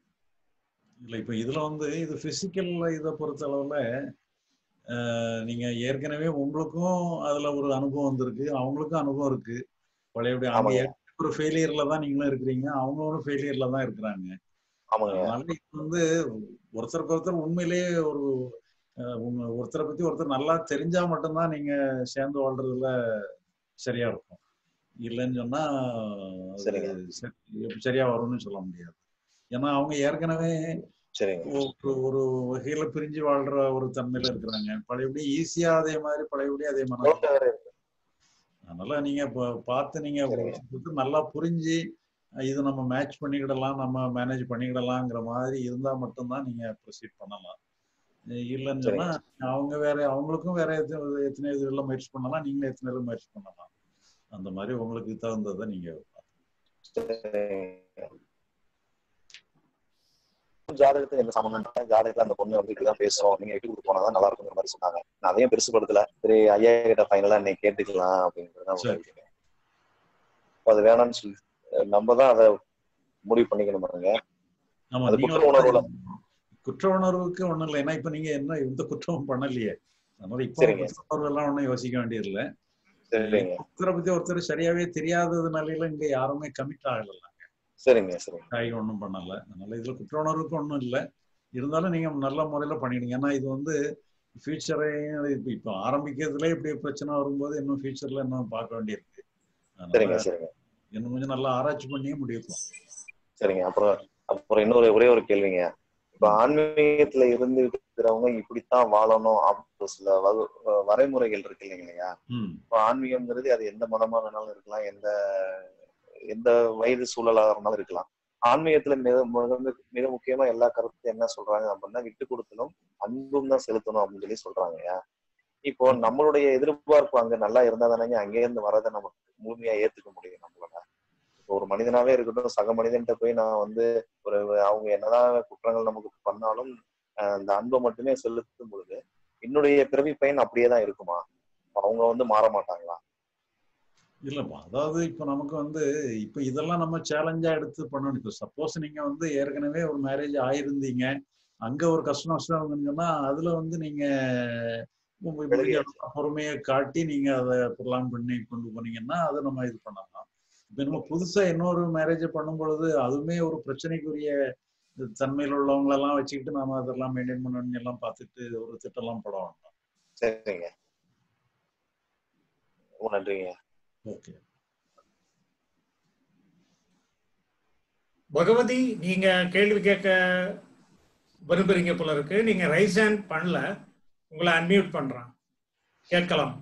இல்ல இப்ப இதுல வந்து இது பிசிக்கல் இதை பொறுத்த அளவுல அஹ், நீங்க ஏற்கனவே உங்களுக்கும் அதுல ஒரு அனுபவம் வந்திருக்கு அவங்களுக்கும் அனுபவம் இருக்கு பழையபடி அவங்க ஆமாங்க. ஏற்கனவே ஒரு ஃபெயிலியர்ல தான் நீங்களும் இருக்கிறீங்க அவங்களும் ஃபெயிலியர்ல தான் இருக்கிறாங்க ஆமாங்க அதனால இது வந்து ஒருத்தருக்கு ஒருத்தர் உண்மையிலேயே ஒரு அஹ், உங்க- ஒருத்தரை பத்தி ஒருத்தர் நல்லா தெரிஞ்சா மட்டும்தான் நீங்க சேர்ந்து வாழ்றதுல சரியா இருக்கும் இல்லைன்னு சொன்னா அது சரிங்க. சரி- எப்படி சரியா வரும்னு சொல்ல முடியாது ஏன்னா அவங்க ஏற்கனவே சரிங்க ஒரு ஒரு வகையில பிரிஞ்சு வாழ்ற ஒரு தன்மையில இருக்கிறாங்க பழையபடி ஈஸியா அதே மாதிரி பழையபடி அதே மனசு குழந்தை வேற இருக்கு அதனால நீங்க இப்ப பார்த்து நீங்க ஒருத்தருக்கு நல்லா புரிஞ்சு அஹ் இது நம்ம மேட்ச் பண்ணிக்கிடலாம் நம்ம மேனேஜ் பண்ணிக்கிடலாங்கிற மாதிரி இருந்தா மட்டும்தான் நீங்க ப்ரொசீட் பண்ணலாம் அஹ் இல்லைன்னு சொன்னா அவங்க வேற அவங்களுக்கும் வேற எத்தனை எத்தனை இதுல முயற்சி பண்ணலாம் நீங்களும் எத்தனை இதுல முயற்சி பண்ணலாம் அந்த மாதிரி உங்களுக்கு தகுந்ததை நீங்க ஜாதகத்தை என்ன சம்பந்தம் ஜாதகத்துல அந்த பொண்ணு வந்து இப்படிதான் பேசும் நீங்க விட்டு கொடுத்து போனாதான் நல்லா இருக்குங்கிற மாதிரி சொன்னாங்க நான் அதையும் பெருசுபடுத்தல சரி ஐயா கிட்ட ஃபைனலா இன்னைக்கு கேட்டுக்கலாம் அப்படிங்கறத சரி. அது வேணாம்னு சொல்லி அஹ் நம்ம தான் அதை முடிவு பண்ணிக்கணும் பாருங்க ஆமா அது நீங்க குற்ற உணர்வுல குற்ற உணர்வுக்கு ஒண்ணும் இல்லை ஏன்னா இப்ப நீங்க என்ன எந்த குற்றமும் பண்ணலையே அதனால இப்போ சரிங்க. குற்ற உணர்வு எல்லாம் ஒண்ணும் யோசிக்க வேண்டியதில்லை சரிங்க ஒருத்தரை பத்தி ஒருத்தர் சரியாவே தெரியாததுனால இங்க யாருமே கமிட் ஆகல சரிங்க சரிங்க காய் ஒன்றும் பண்ணல அதனால இதுல குற்ற உணர்வுக்கு ஒன்றும் இல்லை இருந்தாலும் நீங்க நல்ல முறையில பண்ணிடுங்க ஏன்னா இது வந்து ஃபியூச்சரையும் இப்போ இப்போ ஆரம்பிக்கிறதுல இப்படி பிரச்சனை வரும்போது இன்னும் ஃபியூச்சர்ல இன்னும் பார்க்க வேண்டியிருக்கு சரிங்க அதனால சரிங்க இன்னும் கொஞ்சம் நல்லா ஆராய்ச்சி பண்ணியே முடிவு சரிங்க அப்புறம் அப்புறம் இன்னொரு ஒரே ஒரு கேள்விங்க இப்ப ஆன்மீகத்துல இருந்து இருக்கிறவங்க இப்படித்தான் வாழணும் அப்படி சில வகு- வரைமுறைகள் இருக்கு இல்லைங்களையா ம் இப்போ ஆன்மீகம்ங்கிறது அது எந்த மதமா வேணாலும் இருக்கலாம் எந்த எந்த வயது சூழலாக இருந்தாலும் இருக்கலாம் ஆன்மீகத்துல மிக மிக மிக முக்கியமா எல்லா கருத்தும் என்ன சொல்றாங்க அப்படின்னா விட்டு கொடுத்தலும் அன்பும் தான் செலுத்தணும் அப்படின்னு சொல்லி சொல்றாங்கய்யா இப்போ நம்மளுடைய எதிர்பார்ப்பு அங்க நல்லா இருந்தா தானேங்க அங்கே இருந்து வரதை நம்ம முழுமையா ஏத்துக்க முடியும் நம்மளால இப்போ ஒரு மனிதனாவே இருக்கட்டும் சக மனிதன்கிட்ட போய் நான் வந்து ஒரு அவங்க என்னதான் குற்றங்கள் நமக்கு பண்ணாலும் அஹ் அந்த அன்பை மட்டுமே செலுத்தும் பொழுது என்னுடைய பிறவி பயன் அப்படியே தான் இருக்குமா அவங்க வந்து மாற மாட்டாங்களா இல்லப்பா அதாவது இப்போ நமக்கு வந்து இப்போ இதெல்லாம் நம்ம சேலஞ்சா எடுத்து பண்ணணும் இப்போ சப்போஸ் நீங்க வந்து ஏற்கனவே ஒரு மேரேஜ் ஆயிருந்தீங்க அங்க ஒரு கஷ்டம் நஷ்டம் இருந்துச்சுன்னா அதுல வந்து நீங்க உங்க முடிஞ்ச அளவுக்கு பொறுமையை காட்டி நீங்க அதை பிளான் பண்ணி கொண்டு போனீங்கன்னா அதை நம்ம இது பண்ணலாம் இப்போ நம்ம புதுசா இன்னொரு மேரேஜ் பண்ணும் பொழுது அதுவுமே ஒரு பிரச்சனைக்குரிய தன்மையில் உள்ளவங்களெல்லாம் வச்சுக்கிட்டு நாம அதெல்லாம் மெயின்டைன் பண்ணணும்னு எல்லாம் பார்த்துட்டு ஒரு திட்டம்லாம் போட வேண்டாம் சரிங்க ரொம்ப நன்றிங்க ஓகே பகவதி நீங்க கேள்வி கேட்க விரும்புறீங்க போல இருக்கு நீங்க ரைஸ் ஹேண்ட் பண்ணல உங்களை அன்மியூட் பண்றேன் கேட்கலாம்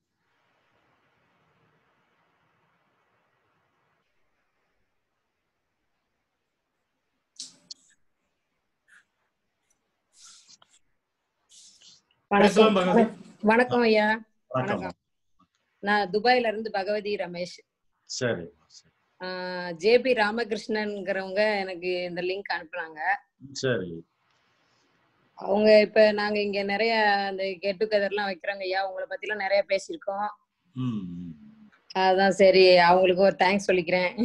பேசலாம் வணக்கம் பகவதி வணக்கம் ஐயா வணக்கம் வணக்கம் நான் துபாயில இருந்து பகவதி ரமேஷ் சரி ஜேபி ராமகிருஷ்ணன்ங்கிறவங்க எனக்கு இந்த லிங்க் அனுப்புனாங்க சரி அவங்க இப்ப நாங்க இங்க நிறைய அந்த கெட் டுகெதர்லாம் வைக்கிறாங்க ஐயா உங்களை பத்தி எல்லாம் நிறைய பேசியிருக்கோம் ம் ம். அதான் சரி அவங்களுக்கு ஒரு தேங்க்ஸ் சொல்லிக்கிறேன்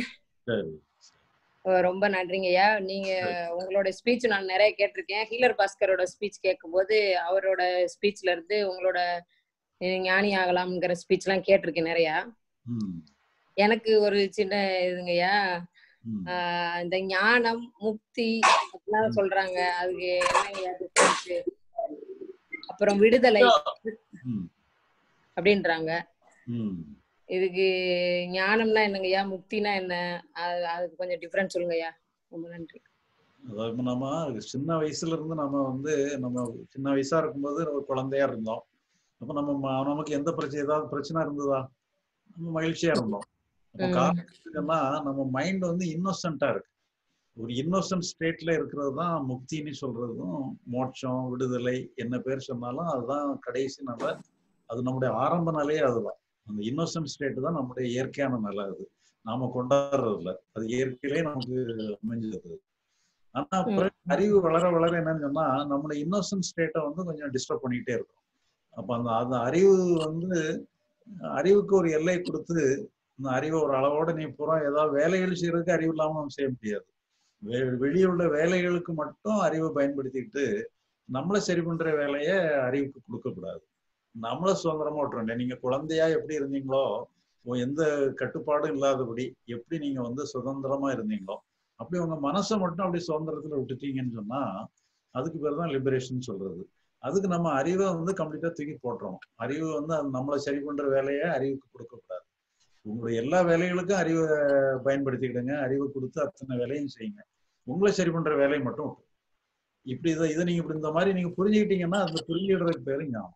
சரி அஹ் ரொம்ப நன்றிங்கய்யா நீங்க உங்களோட ஸ்பீச் நான் நிறைய கேட்டிருக்கேன் ஹீலர் பாஸ்கரோட ஸ்பீச் கேட்கும்போது அவரோட ஸ்பீச்ல இருந்து உங்களோட அஹ் ஞானி ஆகலாம்ங்கிற ஸ்பீச் எல்லாம் கேட்டிருக்கேன் நிறையா ம் எனக்கு ஒரு சின்ன இதுங்கய்யா ம் ஆஹ் இந்த ஞானம் முக்தி அப்படிலாம் சொல்றாங்க அதுக்கு என்னங்கய்யா டிஃபரன்ஸ் அப்புறம் விடுதலை ம் அப்படின்றாங்க ம் இதுக்கு ஞானம்னா என்னங்கய்யா முக்தினா என்ன அது அதுக்கு கொஞ்சம் டிஃபரன்ஸ் சொல்லுங்கய்யா ரொம்ப நன்றி அதாவது இப்ப நம்ம சின்ன வயசுல இருந்து நம்ம வந்து நம்ம சின்ன வயசா இருக்கும்போது ஒரு குழந்தையா இருந்தோம் அப்ப நம்ம ம- நமக்கு எந்த பிரச்சனை ஏதாவது பிரச்சனை இருந்ததா நம்ம மகிழ்ச்சியா இருந்தோம் அப்போ ம். காரணம் என்னன்னா நம்ம மைண்ட் வந்து இன்னோசென்ட்டா இருக்கு ஒரு இன்னோசன்ட் ஸ்டேட்ல இருக்கிறது தான் முக்தின்னு சொல்றதும் மோட்சம் விடுதலை என்ன பேர் சொன்னாலும் அதுதான் கடைசி நிலை அது நம்முடைய ஆரம்ப நிலையே அதுதான் அந்த இன்னோசன்ட் ஸ்டேட் தான் நம்முடைய இயற்கையான நிலை அது நாம கொண்டாடுறது இல்ல அது இயற்கையிலே நமக்கு அமைஞ்சது ஆனா அப்புறம் அறிவு வளர வளர என்னன்னு சொன்னா நம்மளோட இன்னோசன்ட் ஸ்டேட்டை வந்து கொஞ்சம் டிஸ்டர்ப் பண்ணிக்கிட்டே இருக்கும் அப்ப அந்த அந்த அறிவு வந்து அறிவுக்கு ஒரு எல்லை கொடுத்து இந்த அறிவை ஒரு அளவோட நீ பூரா ஏதாவது வேலைகள் செய்யறதுக்கு அறிவு இல்லாம நம்ம செய்ய முடியாது வெ- வெளியே உள்ள வேலைகளுக்கு மட்டும் அறிவை பயன்படுத்திக்கிட்டு நம்மளை சரி பண்ற வேலையை அறிவுக்கு கொடுக்க கூடாது நம்மள சுதந்திரமா விட்டுறேன் நீங்க குழந்தையா எப்படி இருந்தீங்களோ உ- எந்த கட்டுப்பாடும் இல்லாதபடி எப்படி நீங்க வந்து சுதந்திரமா இருந்தீங்களோ அப்படி உங்க மனசை மட்டும் அப்படி சுதந்திரத்துல விட்டுட்டீங்கன்னு சொன்னா அதுக்கு பேர் தான் லிபரேஷன் சொல்றது அதுக்கு நம்ம அறிவை வந்து கம்ப்ளீட்டா தூக்கி போட்டுறோம் அறிவு வந்து அது நம்மளை சரி பண்ற வேலையை அறிவுக்கு கொடுக்க கூடாது உங்களுடைய எல்லா வேலைகளுக்கும் அறிவை பயன்படுத்திக்கிடுங்க அறிவை கொடுத்து அத்தனை வேலையும் செய்யுங்க உங்களை சரி பண்ற வேலையை மட்டும் விட்டுருங்க. இப்படி இதை இதை நீங்க இப்படி இந்த மாதிரி நீங்க புரிஞ்சுக்கிட்டீங்கன்னா அந்த புரிஞ்சுக்கிறதுக்கு பேரு ஞானம்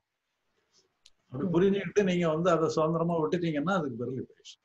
அப்படி புரிஞ்சுக்கிட்டு நீங்க வந்து அதை சுதந்திரமா விட்டுட்டீங்கன்னா அதுக்கு பேரு லிபரேஷன்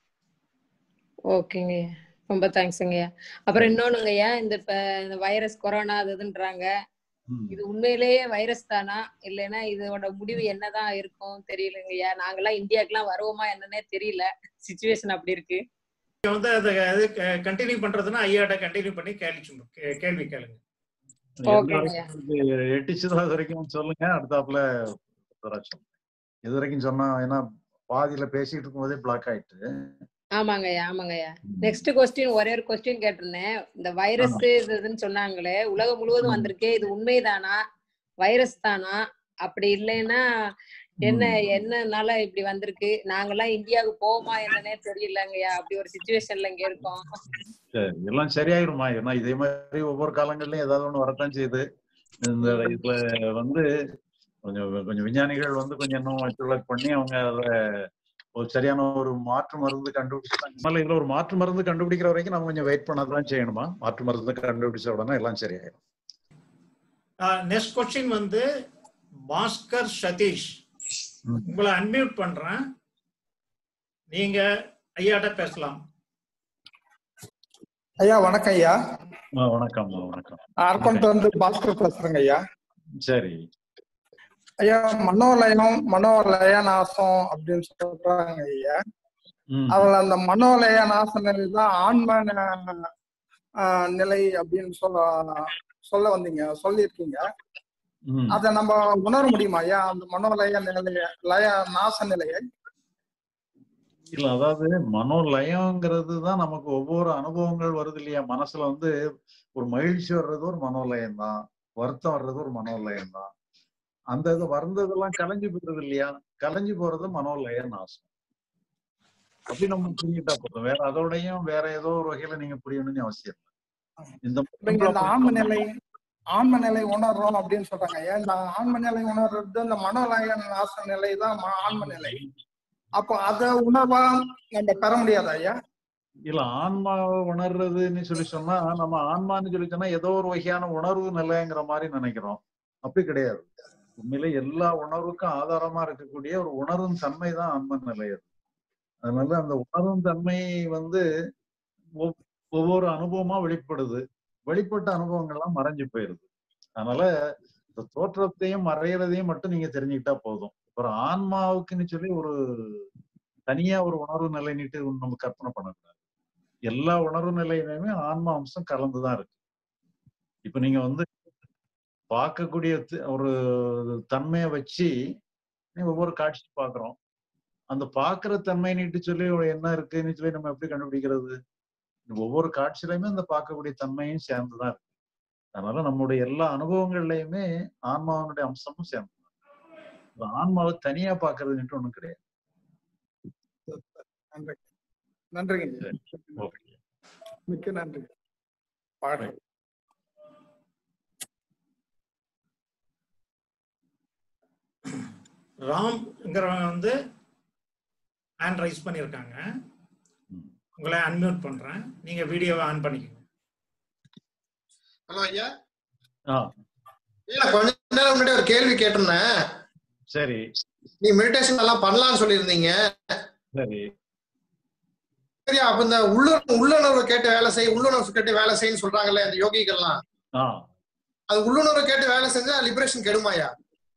ஓகேங்கய்யா ரொம்ப தேங்க்ஸுங்கய்யா அப்புறம் இன்னொன்னுங்கய்யா இந்த இப்ப இந்த வைரஸ் கொரோனா அது இதுன்றாங்க இது உண்மையிலேயே வைரஸ் தானா இல்லைன்னா இதோட முடிவு என்னதான் இருக்கும் தெரியலங்கய்யா நாங்கெல்லாம் இந்தியாக்கெல்லாம் வருவோமா என்னன்னே தெரியல சுச்சுவேஷன் அப்படி இருக்கு நீங்க வந்து அதை அது கண்டினியூ பண்றதுன்னா ஐயாட்ட கண்டினியூ பண்ணி கேள்வி சும்மா- கே- கேள்வி கேளுங்க எந்த ஓகேங்கய்யா வரைக்கும் உங்களுக்கு எட்டிச்சுதோ அது வரைக்கும் சொல்லுங்க அடுத்தாப்புல சொல்லுங்க இது வரைக்கும் சொன்னா ஏன்னா பாதியில பேசிட்டு இருக்கும்போதே பிளாக் ஆயிட்டு ஆமாங்கய்யா ஆமாங்கய்யா நெக்ஸ்ட் கொஸ்டின் ஒரே ஒரு கொஸ்டின் கேட்டிருந்தேன் இந்த வைரஸ் இது இதுன்னு சொன்னாங்களே உலகம் முழுவதும் வந்திருக்கே இது உண்மைதானா வைரஸ் தானா அப்படி இல்லைன்னா என்ன என்னனால இப்படி வந்திருக்கு நாங்கெல்லாம் இந்தியாவுக்கு போவோமா என்னன்னே தெரியலங்கய்யா அப்படி ஒரு சுச்சுவேஷன்ல இங்க இருக்கோம் சரி எல்லாம் சரியாயிருமா ஏன்னா இதே மாதிரி ஒவ்வொரு காலங்கள்லயும் ஏதாவது ஒண்ணு வரத்தான் செய்யுது இந்த இதுல வந்து கொஞ்சம் கொஞ்சம் விஞ்ஞானிகள் வந்து கொஞ்சம் இன்னும் ஒத்துழைப்பு பண்ணி அவங்க அத ஒரு சரியான ஒரு மாற்று மருந்து கண்டுபிடிச்சாங்க அதனால இதுல ஒரு மாற்று மருந்து கண்டுபிடிக்கிற வரைக்கும் நம்ம கொஞ்சம் வெயிட் பண்ணதான் செய்யணுமா மாற்று மருந்து கண்டுபிடிச்ச உடனே எல்லாம் சரியாயிடும் நெக்ஸ்ட் கொஸ்டின் வந்து பாஸ்கர் சதீஷ் உங்களை அன்மியூட் பண்றேன் நீங்க ஐயாட்ட பேசலாம் ஐயா வணக்கம் ஐயா ஆ, வணக்கம் வணக்கம் ஆர்கொண்டு வந்து பாஸ்கர் பேசுறேங்க ஐயா சரி ஐயா மனோலயம் மனோலய நாசம் அப்படின்னு சொல்றாங்க ஐயா ம். அதுல அந்த மனோலய நாச நிலை தான் ஆன்ம ந- ஆஹ் நிலை அப்படின்னு சொல்ல சொல்ல வந்தீங்க சொல்லியிருக்கீங்க ம். அதை நம்ம உணர முடியுமா ஐயா அந்த மனோலய நிலைய லய நாச நிலையை இல்ல அதாவது மனோலயங்கிறது தான் நமக்கு ஒவ்வொரு அனுபவங்கள் வருது இல்லையா மனசுல வந்து ஒரு மகிழ்ச்சி வர்றது ஒரு மனோலயம் தான் வருத்தம் வர்றது ஒரு மனோலயம் தான் அந்த இது வந்ததெல்லாம் கலைஞ்சு போயிடுது இல்லையா கலைஞ்சு போறது மனோலய நாசம் அப்படி நம்ம புரிஞ்சுட்டா போதும் வேற அதோடையும் வேற ஏதோ ஒரு வகையில நீங்க புரியணும்னு அவசியம் இல்லை இந்த இப்ப இங்க இந்த ஆன்ம நிலை ஆன்ம நிலை உணர்றோம் அப்படின்னு சொல்றாங்க ஐயா இந்த ஆன்ம நிலை உணர்றது இந்த மனோலய நாச நிலை தான் ம- ஆன்ம நிலை அப்போ அத உணர்வா நம்ம பெற முடியாதா ஐயா இல்ல ஆன்மாவை உணர்றதுன்னு சொல்லி சொன்னா நம்ம ஆன்மான்னு சொல்லி சொன்னா ஏதோ ஒரு வகையான உணர்வு நிலைங்கிற மாதிரி நினைக்கிறோம் அப்படி கிடையாது உண்மையில எல்லா உணர்வுக்கும் ஆதாரமா இருக்கக்கூடிய ஒரு உணரும் தன்மை தான் ஆன்ம நிலை அது அதனால அந்த உணரும் தன்மை வந்து ஒவ்- ஒவ்வொரு அனுபவமா வெளிப்படுது வெளிப்பட்ட அனுபவங்கள்லாம் மறைஞ்சு போயிருது அதனால இந்த தோற்றத்தையும் மறையறதையும் மட்டும் நீங்க தெரிஞ்சுக்கிட்டா போதும் அப்புறம் ஆன்மாவுக்குன்னு சொல்லி ஒரு தனியா ஒரு உணர்வு நிலை நீட்டு நம்ம கற்பனை பண்ணக்கூடாது எல்லா உணர்வு நிலையிலுமே ஆன்மா அம்சம் கலந்துதான் இருக்கு இப்ப நீங்க வந்து பார்க்கக்கூடிய தி- ஒரு தன்மையை வச்சு நீங்க ஒவ்வொரு காட்சி பார்க்கிறோம் அந்த பார்க்கிற தன்மை நீட்டு சொல்லி ஒரு என்ன இருக்குன்னு சொல்லி நம்ம எப்படி கண்டுபிடிக்கிறது ஒவ்வொரு காட்சியிலையுமே இந்த பார்க்கக்கூடிய தன்மையும் சேர்ந்துதான் இருக்கு அதனால நம்முடைய எல்லா அனுபவங்கள்லயுமே ஆன்மாவினுடைய அம்சமும் சேர்ந்து ஆன்மாவை தனியா பாக்குறதுன்ட்டு ஒண்ணும் கிடையாது நன்றி நன்றிங்க ஓகே மிக்க நன்றி வாழ்க ராம்ங்கிறவங்க வந்து ஹேண்ட் ரைஸ் பண்ணியிருக்காங்க உங்களை அன்மியூட் பண்றேன் நீங்க வீடியோவை ஆன் பண்ணிக்கோங்க ஹலோ ஐயா ஆ இல்ல கொஞ்ச நேரம் முன்னாடி ஒரு கேள்வி கேட்டிருந்தேன் சரி நீ மெடிடேஷன் எல்லாம் பண்ணலாம்னு சொல்லியிருந்தீங்க சரி சரியா அப்ப இந்த உள்ள உள்ளுணர்வு கேட்டு வேலை செய் உள்ளுணர்வு கேட்டு வேலை செய்யன்னு சொல்றாங்கல்ல இந்த யோகிகள்லாம் ஆ அது உள்ளுணர்வு கேட்டு வேலை செஞ்சா லிபரேஷன் கெடுமாயா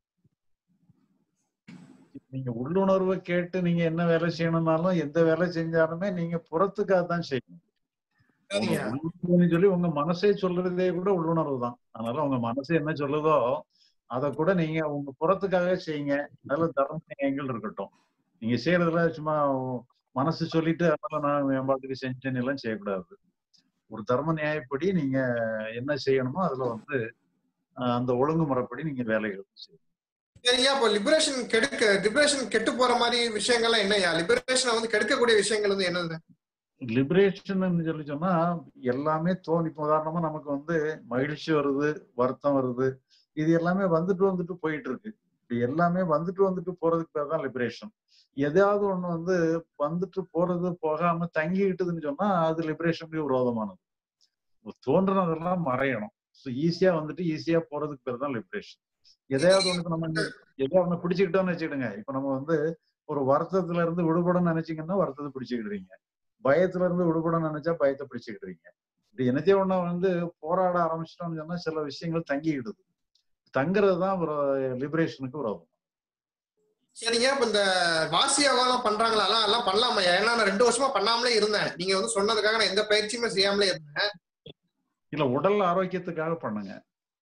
நீங்க உள்ளுணர்வை கேட்டு நீங்க என்ன வேலை செய்யணும்னாலும் எந்த வேலை செஞ்சாலுமே நீங்க புறத்துக்காக தான் செய்யணும் உங்க உள்ளுணர்வுன்னு சொல்லி உங்க மனசே சொல்றதே கூட உள்ளுணர்வு தான் அதனால உங்க மனசு என்ன சொல்லுதோ அதை கூட நீங்க உங்க புறத்துக்காக செய்யுங்க அதுல தர்ம நியாயங்கள் இருக்கட்டும் நீங்க செய்யறதுல சும்மா மனசு சொல்லிட்டு அதனால நான் என் பாட்டுக்கு செஞ்சேன்னு எல்லாம் செய்யக்கூடாது ஒரு தர்ம நியாயப்படி நீங்க என்ன செய்யணுமோ அதுல வந்து ஆஹ், அந்த ஒழுங்குமுறைப்படி நீங்க வேலைகள் செய்யணும் சரியா இப்போ லிபரேஷன் கெடுக்க லிபரேஷன் கெட்டு போற மாதிரி விஷயங்கள்லாம் என்னய்யா லிபரேஷனை வந்து கெடுக்கக்கூடிய விஷயங்கள் வந்து என்னது லிபரேஷன் சொல்லி சொன்னா எல்லாமே தோணி இப்போ உதாரணமா நமக்கு வந்து மகிழ்ச்சி வருது வருத்தம் வருது இது எல்லாமே வந்துட்டு வந்துட்டு போயிட்டு இருக்கு இப்படி எல்லாமே வந்துட்டு வந்துட்டு போறதுக்கு பேர் தான் லிபரேஷன் எதாவது ஒண்ணு வந்து வந்துட்டு போறது போகாம தங்கிக்கிட்டுதுன்னு சொன்னா அது லிபரேஷனுக்கு விரோதமானது தோன்றுனதெல்லாம் மறையணும் ஸோ ஈஸியா வந்துட்டு ஈஸியா போறதுக்கு பேர் தான் லிபரேஷன் எதையாவது ஒண்ணு நம்ம இந்த- எதையாவது ஒண்ணு பிடிச்சுக்கிட்டோம்னு வச்சுக்கிடுங்க இப்ப நம்ம வந்து ஒரு வருத்தத்துல இருந்து விடுபடணும்னு நினைச்சீங்கன்னா வருத்தத்தை பிடிச்சுக்கிடுறீங்க பயத்துல இருந்து விடுபடணும்னு நினைச்சா பயத்தை பிடிச்சுக்கிடுறீங்க இப்படி என்னத்தையோ ஒண்ணு வந்து போராட ஆரம்பிச்சிட்டோம்னு சொன்னா சில விஷயங்கள் தங்கிக்கிடுது தங்குறது தான் லிபரேஷனுக்கு விரோதம் சரிங்க இப்ப இந்த வாசி யோகா எல்லாம் பண்றாங்களா எல்லாம் எல்லாம் பண்ணலாமா ஏன்னா நான் ரெண்டு வருஷமா பண்ணாமலே இருந்தேன் நீங்க வந்து சொன்னதுக்காக நான் எந்த பயிற்சியுமே செய்யாமலே இருந்தேன் இல்ல உடல் ஆரோக்கியத்துக்காக பண்ணுங்க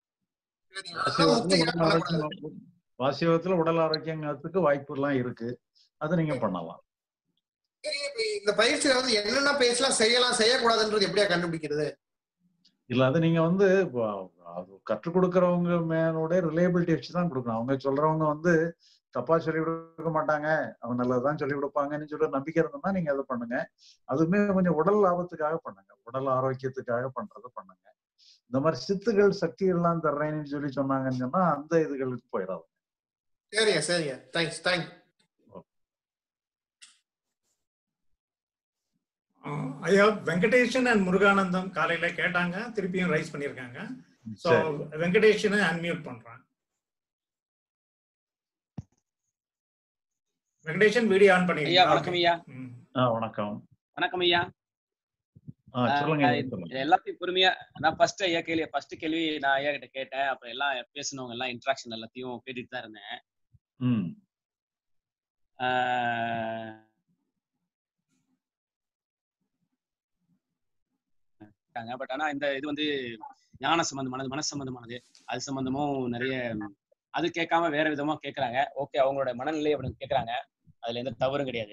அதான் முக்திக்காக உடல் பண்ணக்கூடாது ஆரோக்கியம் வாசியோகத்துல உடல் ஆரோக்கியங்கிறதுக்கு வாய்ப்பு எல்லாம் இருக்கு அதை நீங்க பண்ணலாம் சரி, இப்ப இந்த பயிற்சியில வந்து என்னென்ன பயிற்சிலாம் செய்யலாம் செய்யக்கூடாதுன்றது எப்படியா கண்டுபிடிக்கிறது இல்ல அது நீங்க வந்து இப்போ அது கற்றுக் கொடுக்கறவங்க மேலோட ரிலேபிலிட்டி வச்சு தான் கொடுக்கணும் அவங்க சொல்றவங்க வந்து தப்பா சொல்லி கொடுக்க மாட்டாங்க அவங்க நல்லதுதான் சொல்லி கொடுப்பாங்கன்னு சொல்லி நம்பிக்கை இருந்ததுன்னா நீங்க அதை பண்ணுங்க அதுவுமே கொஞ்சம் உடல் லாபத்துக்காக பண்ணுங்க உடல் ஆரோக்கியத்துக்காக பண்றதை பண்ணுங்க இந்த மாதிரி சித்துகள் சக்தி எல்லாம் தர்றேன்னு சொல்லி சொன்னாங்கன்னு சொன்னா அந்த இதுகளுக்கு போயிடாது சரிங்க சரிங்க தேங்க்ஸ் தேங்க் ஆஹ் ஐயா வெங்கடேஷன் அண்ட் முருகானந்தம் காலையில கேட்டாங்க திருப்பியும் ரைஸ் பண்ணியிருக்காங்க ஸோ சரி. வெங்கடேஷனை அன்மியூட் பண்றேன் வெங்கடேஷன் வீடியோ ஆன் ஐயா பண்ணிருக்கீங்க வணக்கம் ஐயா ஆ வணக்கம் வணக்கம் ஐயா ஆ சொல்லுங்க ஆஹ் ஐயா, சொல்லுங்க எல்லாத்தையும் பொறுமையா நான் ஃபர்ஸ்ட் ஐயா கேள்வி ஃபர்ஸ்ட் கேள்வி நான் ஐயா கிட்ட கேட்டேன் அப்புறம் எல்லாம் பேசினவங்க எல்லாம் இன்ட்ராக்ஷன் எல்லாத்தையும் கேட்டுட்டு தான் இருந்தேன் ம் ஆஹ் பட் ஆனா இந்த இது வந்து ஞான சம்பந்தமானது மன சம்பந்தமானது அது சம்பந்தமும் நிறைய அது கேட்காம வேற விதமா கேக்குறாங்க ஓகே அவங்களோட மனநிலை அப்படி கேக்குறாங்க அதுல எந்த தவறும் கிடையாது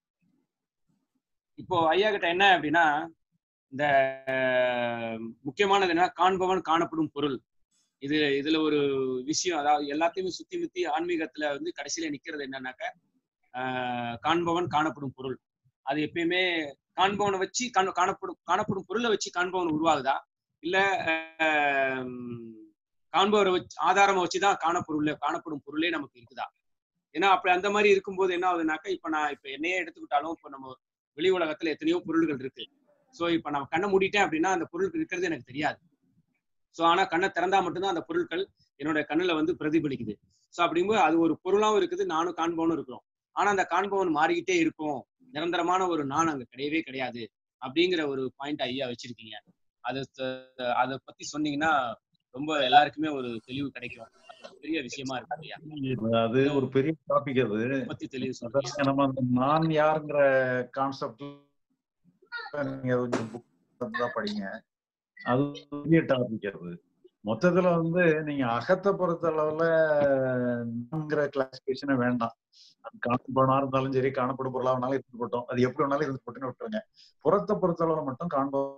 இப்போ ஐயா கிட்ட என்ன அப்படின்னா இந்த அஹ், முக்கியமானது என்ன காண்பவன் காணப்படும் பொருள் இது இதுல ஒரு விஷயம் அதாவது எல்லாத்தையுமே சுத்தி முத்தி ஆன்மீகத்துல வந்து கடைசியில நிக்கிறது என்னன்னாக்க ஆஹ், காண்பவன் காணப்படும் பொருள் அது எப்பயுமே காண்பவனை வச்சு காண காணப்படும் காணப்படும் பொருளை வச்சு காண்பவன் உருவாகுதா இல்ல ஆஹ், காண்பவரை வச்சு ஆதாரமா வச்சுதான் காணப்பொருள் காணப்படும் பொருளே நமக்கு இருக்குதா ஏன்னா அப்படி அந்த மாதிரி இருக்கும்போது என்ன ஆகுதுனாக்கா இப்ப நான் இப்ப என்னையே எடுத்துக்கிட்டாலும் இப்ப நம்ம வெளி உலகத்துல எத்தனையோ பொருள்கள் இருக்கு சோ இப்ப நான் கண்ணை மூடிட்டேன் அப்படின்னா அந்த பொருள் இருக்கிறது எனக்கு தெரியாது சோ ஆனா கண்ணை திறந்தா மட்டும்தான் அந்த பொருட்கள் என்னோட கண்ணுல வந்து பிரதிபலிக்குது சோ அப்படிங்கும்போது அது ஒரு பொருளாவும் இருக்குது நானும் காண்பவனும் இருக்கிறோம் ஆனா அந்த காண்பவன் மாறிக்கிட்டே இருக்கும் நிரந்தரமான ஒரு நான் அங்க கிடையவே கிடையாது அப்படிங்கிற ஒரு பாயிண்ட் ஐயா வச்சிருக்கீங்க அது த- அதை பத்தி சொன்னீங்கன்னா ரொம்ப எல்லாருக்குமே ஒரு தெளிவு கிடைக்கும் அது ஒரு பெரிய விஷயமா இருக்கு ஐயா இது அது ஒரு பெரிய டாபிக் அது பத்தி தெளிவு சொல்லுங்க அதாவது நம்ம அந்த நான் யாருங்கிற கான்செப்ட் நீங்க கொஞ்சம் புக் தான் படிங்க அது பெரிய டாபிக் அது மொத்தத்துல வந்து நீங்க அகத்தை பொறுத்த அளவுல நான்கிற கிளாசிபிகேஷனே வேண்டாம் அது காணப்படுனா இருந்தாலும் சரி காணப்படும் பொருளா வேணாலும் இருந்து போட்டோம் அது எப்படி வேணாலும் இருந்து போட்டுன்னு விட்டுருங்க புறத்தை பொறுத்த அளவுல மட்டும் காண்போம்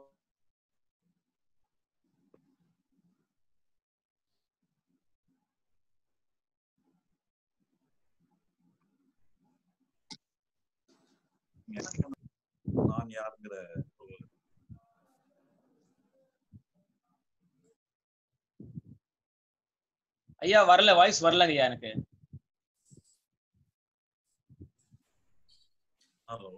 நான் யாருங்கிற ஒரு ஐயா வரல வாய்ஸ் வரலங்க ஐயா எனக்கு ஹலோ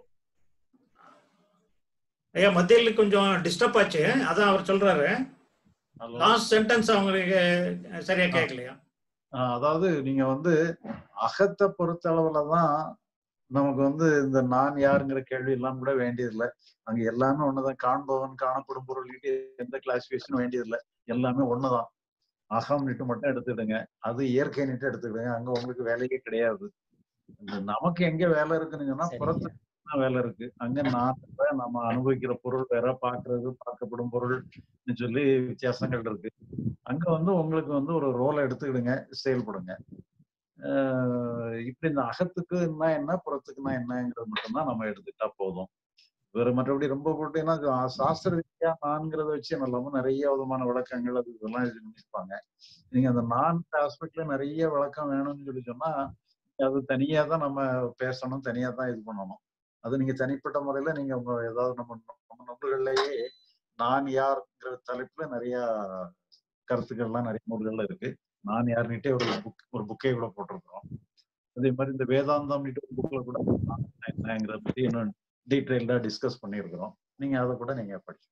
ஐயா மத்தியில் கொஞ்சம் டிஸ்டர்ப் ஆச்சு அதான் அவர் சொல்றாரு ஹலோ லாஸ்ட் சென்டென்ஸ் அவங்களுக்கு சரியா கேட்கலையா ஆஹ் அதாவது நீங்க வந்து அகத்தை பொறுத்த அளவுல தான் நமக்கு வந்து இந்த நான் யாருங்கிற கேள்வி எல்லாம் கூட வேண்டியதில்லை அங்க எல்லாமே ஒண்ணுதான் காண்பவன் காணப்படும் பொருள் எந்த கிளாசிபிகேஷனும் வேண்டியதில்லை எல்லாமே ஒண்ணுதான் அகம் நிட்டு மட்டும் எடுத்துக்கிடுங்க அது இயற்கை நிட்டு எடுத்துக்கிடுங்க அங்க உங்களுக்கு வேலையே கிடையாது இந்த நமக்கு எங்க வேலை இருக்குன்னு புறத்துல தான் வேலை இருக்கு அங்க நான் வேற, நம்ம அனுபவிக்கிற பொருள் வேற பாக்குறது பார்க்கப்படும் பொருள்னு சொல்லி வித்தியாசங்கள் இருக்கு அங்க வந்து உங்களுக்கு வந்து ஒரு ரோலை எடுத்துக்கிடுங்க செயல்படுங்க ஆஹ் இப்படி இந்த அகத்துக்குன்னா என்ன புறத்துக்குன்னா என்னங்கிறது மட்டும்தான் நம்ம எடுத்துக்கிட்டா போதும் வேற மற்றபடி ரொம்ப போட்டீங்கன்னா அது ஆ- சாஸ்திர ரீதியா நான்கிறத வச்சு இல்லாம நிறைய விதமான விளக்கங்கள் அது இதெல்லாம் இது பண்ணிருப்பாங்க நீங்க அந்த நான் ஆஸ்பெக்ட்ல நிறைய விளக்கம் வேணும்னு சொல்லி சொன்னா அது தனியா தான் நம்ம பேசணும் தனியா தான் இது பண்ணணும் அது நீங்க தனிப்பட்ட முறையில நீங்க உங்க ஏதாவது நம்ம நம்ம நூல்கள்லயே நான் யார்ங்கிற தலைப்புல நிறைய கருத்துக்கள்லாம் நிறைய நூல்கள்ல இருக்கு நான் யாருன்னுட்டே ஒரு புக் ஒரு புக்கே கூட போட்டிருக்கிறோம் அதே மாதிரி இந்த வேதாந்தம்னுட்டு ஒரு புக்ல கூட நான் என்னங்கிறத பத்தி இன்னும் டீட்டெயில்டா டிஸ்கஸ் பண்ணியிருக்கிறோம் நீங்க அதை கூட நீங்க படிச்சு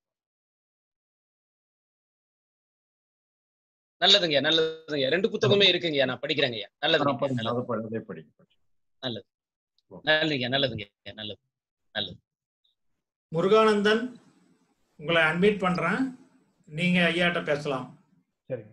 நல்லதுங்க நல்லதுங்க ரெண்டு புத்தகமே இருக்குங்கய்யா நான் படிக்கிறேங்கய்யா நல்லதுங்க படிங்க, நல்லது அதை படி- அதை படிங்க நல்லது நல்லதுங்க நல்லதுங்க நல்லது நல்லது முருகானந்தன் உங்களை அட்மிட் பண்றேன் நீங்க ஐயாட்ட பேசலாம் சரிங்க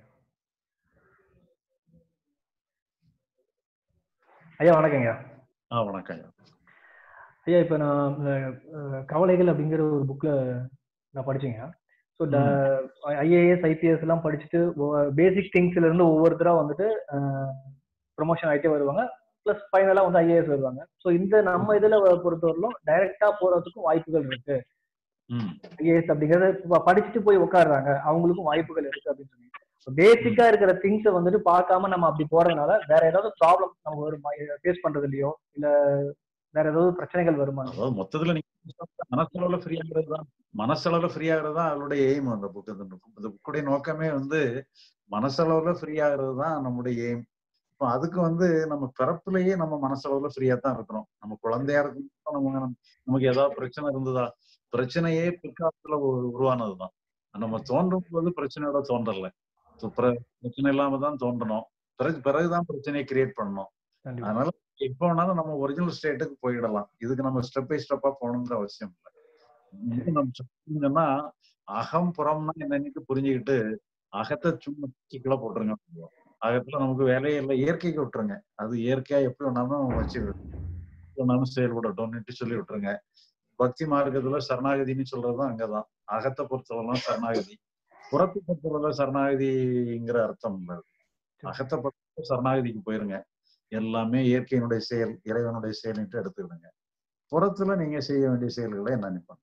ஐயா வணக்கங்க ஆ வணக்கம் ஐயா இப்போ நான் அஹ், அஹ், கவலைகள் அப்படிங்கிற ஒரு புக்ல நான் படிச்சேங்க ஸோ ஐஏஎஸ் ஐபிஎஸ் எல்லாம் படிச்சுட்டு பேசிக் திங்ஸ்ல இருந்து ஒவ்வொருத்தரா வந்துட்டு ப்ரொமோஷன் ஆகிட்டே வருவாங்க ப்ளஸ் ஃபைனலா வந்து ஐஏஎஸ் வருவாங்க ஸோ இந்த நம்ம இதுல பொறுத்தவரையிலும் டைரக்டா போறதுக்கும் வாய்ப்புகள் இருக்கு ம் ஐஏஎஸ் அப்படிங்கறத இப்ப படிச்சுட்டு போய் உட்காடுறாங்க அவங்களுக்கும் வாய்ப்புகள் இருக்கு அப்படின்னு சொல்லி பேசிக்கா இருக்கிற திங்ஸை வந்துட்டு பார்க்காம நம்ம அப்படி போறதுனால வேற ஏதாவது ப்ராப்ளம் நம்ம வருமா ஃபேஸ் பண்றது இல்லையோ இல்ல வேற ஏதாவது பிரச்சனைகள் வருமா அதாவது மொத்தத்துல நீங்க மனசளவுல ஃப்ரீ ஆகுறது தான் மனசளவுல ஃப்ரீ ஆகுறது தான் அவளுடைய எய்ம் அந்த புக் இந்த புக்குடைய நோக்கமே வந்து மனசளவுல ஃப்ரீ ஆகுறது தான் நம்முடைய எய்ம் இப்போ அதுக்கு வந்து நம்ம பிறப்புலயே நம்ம மனசளவுல ஃப்ரீயா தான் இருக்கிறோம் நம்ம குழந்தையா இருக்கும் நம்ம நமக்கு ஏதாவது பிரச்சனை இருந்ததா பிரச்சனையே பிற்காலத்துல உ- உருவானதுதான் நம்ம தோன்றும் போது பிரச்சனையோட தோன்றல So, பிற- பிரச்சனை இல்லாம தான் தோன்றணும் பிறகு பிறகுதான் பிரச்சனையை கிரியேட் பண்ணணும் கண்டிப்பா. அதனால எப்போ வேணாலும் நம்ம ஒரிஜினல் ஸ்டேட்டுக்கு போயிடலாம் இதுக்கு நம்ம ஸ்டெப் பை ஸ்டெப்பா போகணுங்கிற அவசியம் இல்லை இது நம்ம சொன்னோம்னா அகம் புறம்னா என்னன்னு புரிஞ்சுக்கிட்டு அகத்தை சும்மா கீழே போட்டுருங்க அகத்துல நமக்கு வேலையே இல்லை இயற்கைக்கு விட்டுருங்க அது இயற்கையா எப்படி வேணாலும் வச்சு எப்படி வேணாலும் செயல்படட்டும்னுட்டு சொல்லி விட்டுருங்க பக்தி மார்க்கத்துல சரணாகதின்னு சொல்றதும் அங்கதான் அகத்தை பொறுத்தவரைலாம் சரணாகதி புறத்தை பொறுத்தவரை சரணாகதிங்கிற அர்த்தம் இல்லை அகத்தை பொறுத்த சரணாகதிக்கு போயிருங்க எல்லாமே இயற்கையினுடைய செயல் இறைவனுடைய செயல்ன்ட்டு எடுத்துக்கிடுங்க புறத்துல நீங்க செய்ய வேண்டிய செயல்களை என்ன நினைப்பாங்க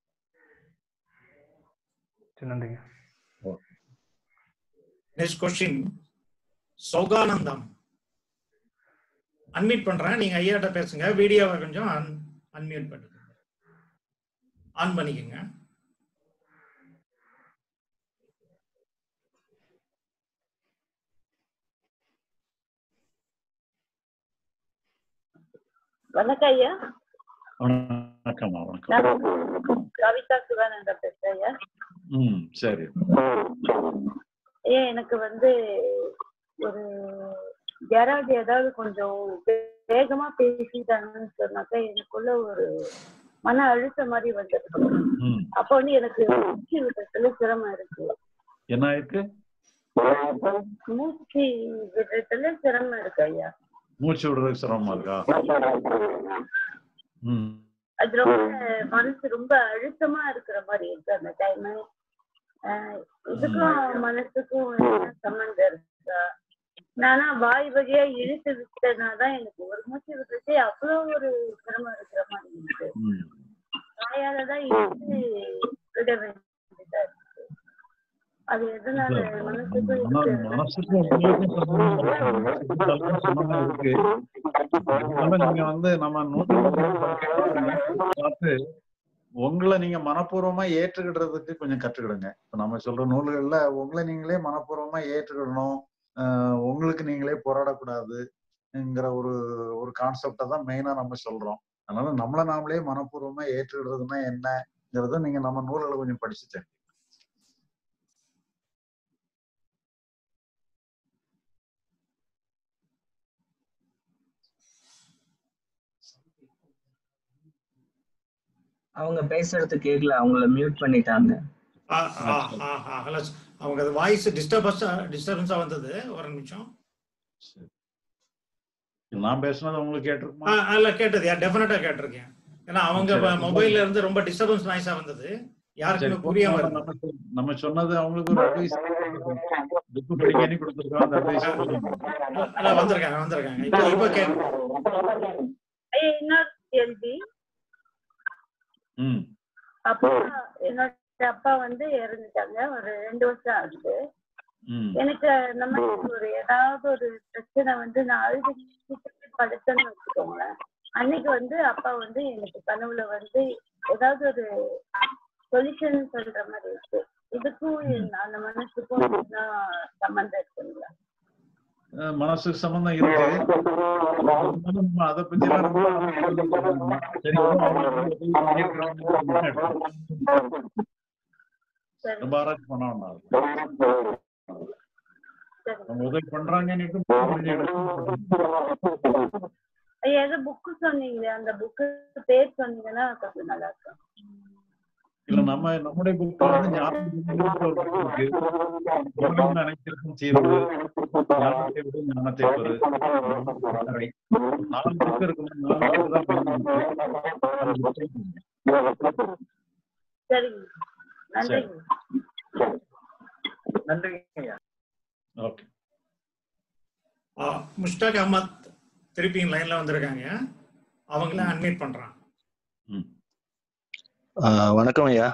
சரி, நன்றிங்க நெக்ஸ்ட் கொஸ்டின் சௌகானந்தம் அன்மியூட் பண்றேன் நீங்க ஐயாட்ட பேசுங்க வீடியோவை கொஞ்சம் அன்மியூட் பண்ணுங்க ஆன் பண்ணிக்கோங்க வணக்கம் ஐயா வணக்கம்மா வணக்கம் நான் கவிதா சிவானந்தா பேசுறேன் ஐயா ம் சரி ஐயா எனக்கு வந்து ஒரு யாராவது ஏதாவது கொஞ்சம் வே- வேகமா பேசிட்டாங்கன்னு சொன்னாக்கா எனக்குள்ள ஒரு மன அழுத்தம் மாதிரி வந்துருக்கு ம் அப்ப வந்து எனக்கு மூச்சு விடுறதுல சிரமம் இருக்கு என்ன இருக்கு மூச்சு விடுறதுல சிரமம் இருக்கு ஐயா மூச்சு விடுறதுக்கு சிரமமா இருக்கா ம் அது ரொம்ப மனசு ரொம்ப அழுத்தமா இருக்கிற மாதிரி இருக்கு அந்த டைம் அஹ் இதுக்கும் மனசுக்கும் என்ன சம்மந்தம் இருக்கா நானா வாய் வழியா இழுத்து விட்டனாதான் எனக்கு ஒரு மூச்சு விடுறதே அவ்வளவு ஒரு சிரமம் இருக்கிற மாதிரி இருக்கு வாயாலதான் இழுத்து விட வேண்டியதா இருக்கு அது எதனால மனசுக்கும் மன- இதுக்கு மனசுக்கும் உங்களுக்கும் சம்பந்தம் இருக்கு. மனசுக்கும் சம்பந்தம் இருக்கு அதனால நீங்க வந்து நம்ம நூத்தி பார்த்து உங்களை நீங்க மனப்பூர்வமா ஏற்றுக்கிடுறதுக்கு கொஞ்சம் கற்றுக்கிடுங்க இப்ப நம்ம சொல்ற நூல்கள்ல உங்களை நீங்களே மனப்பூர்வமா ஏற்றுக்கிடணும் ஆஹ் உங்களுக்கு நீங்களே போராடக்கூடாதுங்கிற ஒரு ஒரு கான்செப்டை தான் மெயினா நம்ம சொல்றோம் அதனால நம்மளை நாமளே மனப்பூர்வமா ஏற்றுக்கிடுறதுன்னா என்னங்கிறத நீங்க நம்ம நூல்களை கொஞ்சம் படிச்சு தெரிஞ்சுக்கணும். அவங்க பேசுறது கேட்கல அவங்கள மியூட் பண்ணிட்டாங்க ஆ, ஆ, ஆ, ஆ, hello. அவங்க வாய்ஸ் டிஸ்டர்பன்ஸ் டிஸ்டர்பன்ஸா வந்தது ஒரு நிமிஷம் நான் பேசுனது உங்களுக்கு ஆ, கேட்டிருக்குமா இல்ல கேட்டது டெஃபினட்டா கேட்டிருக்கேன் ஏன்னா அவங்க சரி. மொபைல்ல இருந்து ரொம்ப டிஸ்டர்பன்ஸ் நாய்ஸா வந்தது சரி யாருக்குமே புரியாம போதும். இருந்தது நம்ம சொ- நம்ம சொன்னது அவங்களுக்கு ஒரு அட்வைஸ் புக்கு படிக்கன்னு கொடுத்துருக்கோம் அந்த அட்வைஸ் இல்ல வந்திருக்காங்க வந்திருக்காங்க இப்போ இப்போ கேட்டு ஐயா, இன்னொரு கேள்வி ம் அப்பா என்னோட அப்பா வந்து இறந்துட்டாங்க ஒரு ரெண்டு வருஷம் ஆகுது ம் எனக்கு அந்த மாதிரி ஒரு ஏதாவது ஒரு பிரச்சனை வந்து நான் அழுது படுத்தேன்னு வச்சுக்கோங்களேன் அன்னைக்கு வந்து அப்பா வந்து எனக்கு கனவுல வந்து ஏதாவது ஒரு சொல்யூஷன் சொல்ற மாதிரி இருக்கு இதுக்கும் இந்த- அந்த மனசுக்கும் எதுனா சம்மந்தம் இருக்குங்களா அஹ் மனசுக்கு சம்பந்தம் இருக்கு இருந்தாலும் நம்ம அதை பத்தி எல்லாம் ரொம்ப சரி அவங்களுக்கு உதவி பண்ணியிருக்கிறாங்கன்னு மட்டும் எடுத்துக்கணும். ரொம்ப ஆராய்ச்சி பண்ண வேண்டாம் அவங்க உதவி பண்றாங்கன்னு ஐயா ஏதோ புக்கு சொன்னீங்களே அந்த புக்கு பேர் சொன்னீங்கன்னா கொஞ்சம் நல்லா இருக்கும் இல்ல நம்ம நம்முடைய புக் வந்து ஞாபகம் ஒரு book இருக்கு உலகம் நினைத்திருக்கும் தீர்வு ஞானத்தை விட ஞானத்தை பெறு அறை. நாலு புக் இருக்கு நாலு book தான் பயன்படுது. அந்த book ஐ படிங்க. சரிங்க நன்றிங்க நன்றிங்க ஓகே ஆ, முஷ்டாக் அஹமத் திருப்பி லைன்ல வந்திருக்காங்க அவங்கள அட்மிட் பண்றான் ஆஹ் வணக்கம் ஐயா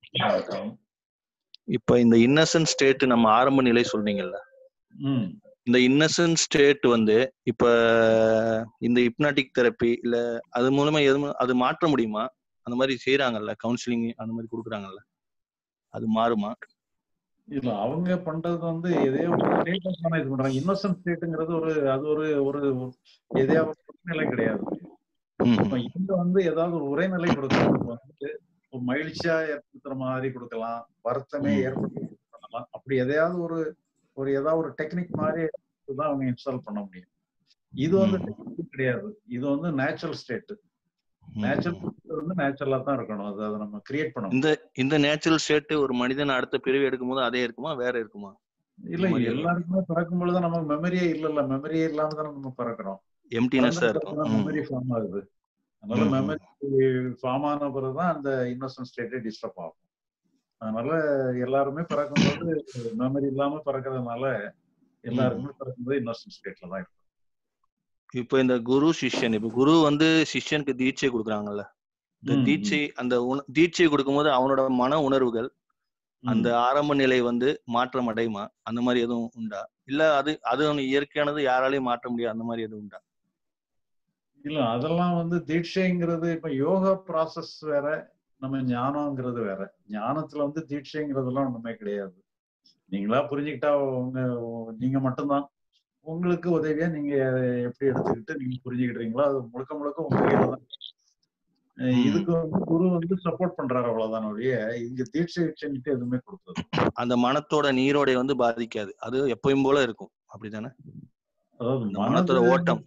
இப்ப இந்த இன்னசென்ட் ஸ்டேட் நம்ம ஆரம்ப நிலை சொன்னீங்கல்ல ம் இந்த இன்னசென்ட் ஸ்டேட் வந்து இப்ப இந்த ஹிப்னாட்டிக் தெரப்பி இல்ல அது மூலமா எது மூ- அது மாற்ற முடியுமா அந்த மாதிரி செய்யறாங்கல்ல கவுன்சிலிங் அந்த மாதிரி கொடுக்குறாங்கல்ல அது மாறுமா இல்ல அவங்க பண்றது வந்து எதையோ ஒரு ஸ்டேட்டஸ் தானே இது பண்றாங்க இன்னோசன்ட் ஸ்டேட்டுங்கிறது ஒரு அது ஒரு ஒரு எதையோ ஒரு நிலை கிடையாது இப்ப இங்க வந்து ஏதாவது ஒரு உரைநிலை கொடுக்கலாம் இப்ப வந்துட்டு ஒரு மகிழ்ச்சியா ஏற்படுத்துற மாதிரி கொடுக்கலாம் வருத்தமே ஏற்படுத்தி பண்ணலாம் அப்படி எதையாவது ஒரு ஒரு ஏதாவது ஒரு டெக்னிக் மாதிரி தான் அவங்க இன்ஸ்டால் பண்ண முடியும் இது வந்து technique கிடையாது இது வந்து நேச்சுரல் ஸ்டேட் நேச்சுரல் வந்து நேச்சுரலா தான் இருக்கணும் அது அதை நம்ம கிரியேட் பண்ணணும் இந்த இந்த நேச்சுரல் ஸ்டேட் ஒரு மனிதன் அடுத்த பிறவி எடுக்கும்போது அதே இருக்குமா வேற இருக்குமா இல்ல எல்லாருக்குமே பிறக்கும் பொழுது நமக்கு மெமரியே இல்ல மெமரியே இல்லாம தானே நம்ம பிறக்கிறோம் எம்டினஸ்ஸா இருக்கும் ம். மெமரி ஃபார்ம் ஆகுது அதனால ம், ம். மெமரி ஃபார்ம் ஆன பிறகுதான் அந்த இன்னோசன்ட் ஸ்டேட்டே டிஸ்டர்ப் ஆகும் அதனால எல்லாருமே பிறக்கும்போது மெமரி இல்லாம பிறக்கிறதுனால எல்லாருக்குமே பிறக்கும்போது இன்னோசன்ட் ஸ்டேட்ல தான் இருக்கும் இப்போ இந்த குரு சிஷ்யன் இப்ப குரு வந்து சிஷ்யனுக்கு தீட்சை கொடுக்குறாங்கல்ல இந்த ம், ம். தீட்சை அந்த உண- தீட்சை கொடுக்கும்போது அவனோட மன உணர்வுகள் அந்த ஆரம்ப நிலை வந்து மாற்றம் அடையுமா அந்த மாதிரி எதுவும் உண்டா இல்ல அது அது அவனுக்கு இயற்கையானது யாராலையும் மாற்ற முடியாது அந்த மாதிரி எதுவும் உண்டா இல்ல அதெல்லாம் வந்து தீட்சைங்கிறது இப்ப யோகா ப்ராசஸ் வேற நம்ம ஞானம்ங்கிறது வேற ஞானத்துல வந்து தீட்சைங்கிறதெல்லாம் ஒண்ணுமே கிடையாது நீங்களா புரிஞ்சுக்கிட்டா உங்க நீங்க மட்டும்தான் உங்களுக்கு உதவியா நீங்க எப்படி எடுத்துக்கிட்டு நீங்க புரிஞ்சுக்கிட்டீங்களோ அது முழுக்க முழுக்க உங்க கையில தான் அஹ் இதுக்கு வந்து குரு வந்து சப்போர்ட் பண்றாரு அவ்வளவுதான் ஒழிய இங்க தீட்சை வச்சுட்டு எதுவுமே கொடுத்தது அந்த மனத்தோட நீரோடை வந்து பாதிக்காது அது எப்பயும் போல இருக்கும் அப்படிதானே அதாவது அந்த மனத்தோட மனது ஓட்டம்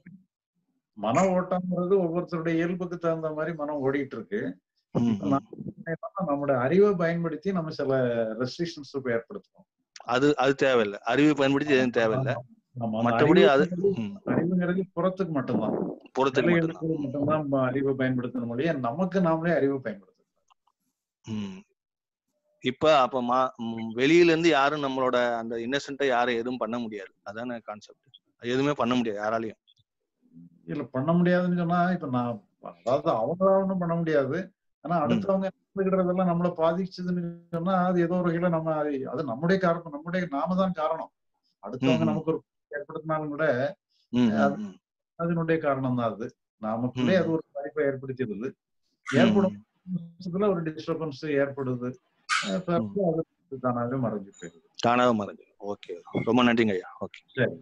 மன ஓட்டம்ங்கிறது ஒவ்வொருத்தருடைய இயல்புக்கு தகுந்த மாதிரி மனம் ஓடிட்டு இருக்கு இப்ப நம்ம என்ன பண்ணணும்னா, நம்மளுடைய அறிவை பயன்படுத்தி நம்ம சில ரெஸ்ட்ரிக்ஷன்ஸ் ஏற்படுத்துறோம் அது அது தேவையில்லை அறிவு பயன்படுத்தி எதுவும் தேவையில்லை ஆமா, அந்த மற்றபடி அது அறிவுங்கிறது- ம், அறிவுங்கிறது புறத்துக்கு மட்டும்தான் புறத்துக்கு நிலை மட்டும்தான் எடுக்கிறது மட்டும்தான் நம்ம அறிவை பயன்படுத்தணும் மொழிய நமக்கு நாமளே அறிவை பயன்படுத்தணும் ம். இப்ப அப்ப மா ம், வெளியில இருந்து யாரும் நம்மளோட அந்த இன்னசென்ட்டை யாரும் எதுவும் பண்ண முடியாது அதான கான்செப்ட் எதுவுமே பண்ண முடியாது யாராலையும் இல்ல பண்ண முடியாதுன்னு சொன்னா இப்ப நான் அதாவது அவங்க ஒண்ணும் பண்ண முடியாது ஆனா அடுத்தவங்க நடந்துக்கிட்டதெல்லாம் நம்மள பாதிச்சதுன்னு சொன்னா அது ஏதோ ஒரு வகையில நம்ம அது- அது நம்முடைய காரணம் நம்முடைய நாம தான் காரணம் அடுத்தவங்க ம், ம். நமக்கு ஒரு ஏற்படுத்தினாலும் கூட ம், ம், அது ம். அதனுடைய காரணம் தான் அது நமக்குள்ளே அது ஒரு பாதிப்பை ஏற்படுத்திடுது ஏற்படும் பட்சத்துல ஒரு டிஸ்டர்பன்ஸ் ஏற்படுது அஹ் பிறகு அது தானாவே மறைஞ்சு போயிடுது தானாக மறைஞ்சு ஓகே ரொம்ப நன்றிங்க ஐயா ஓகே சரி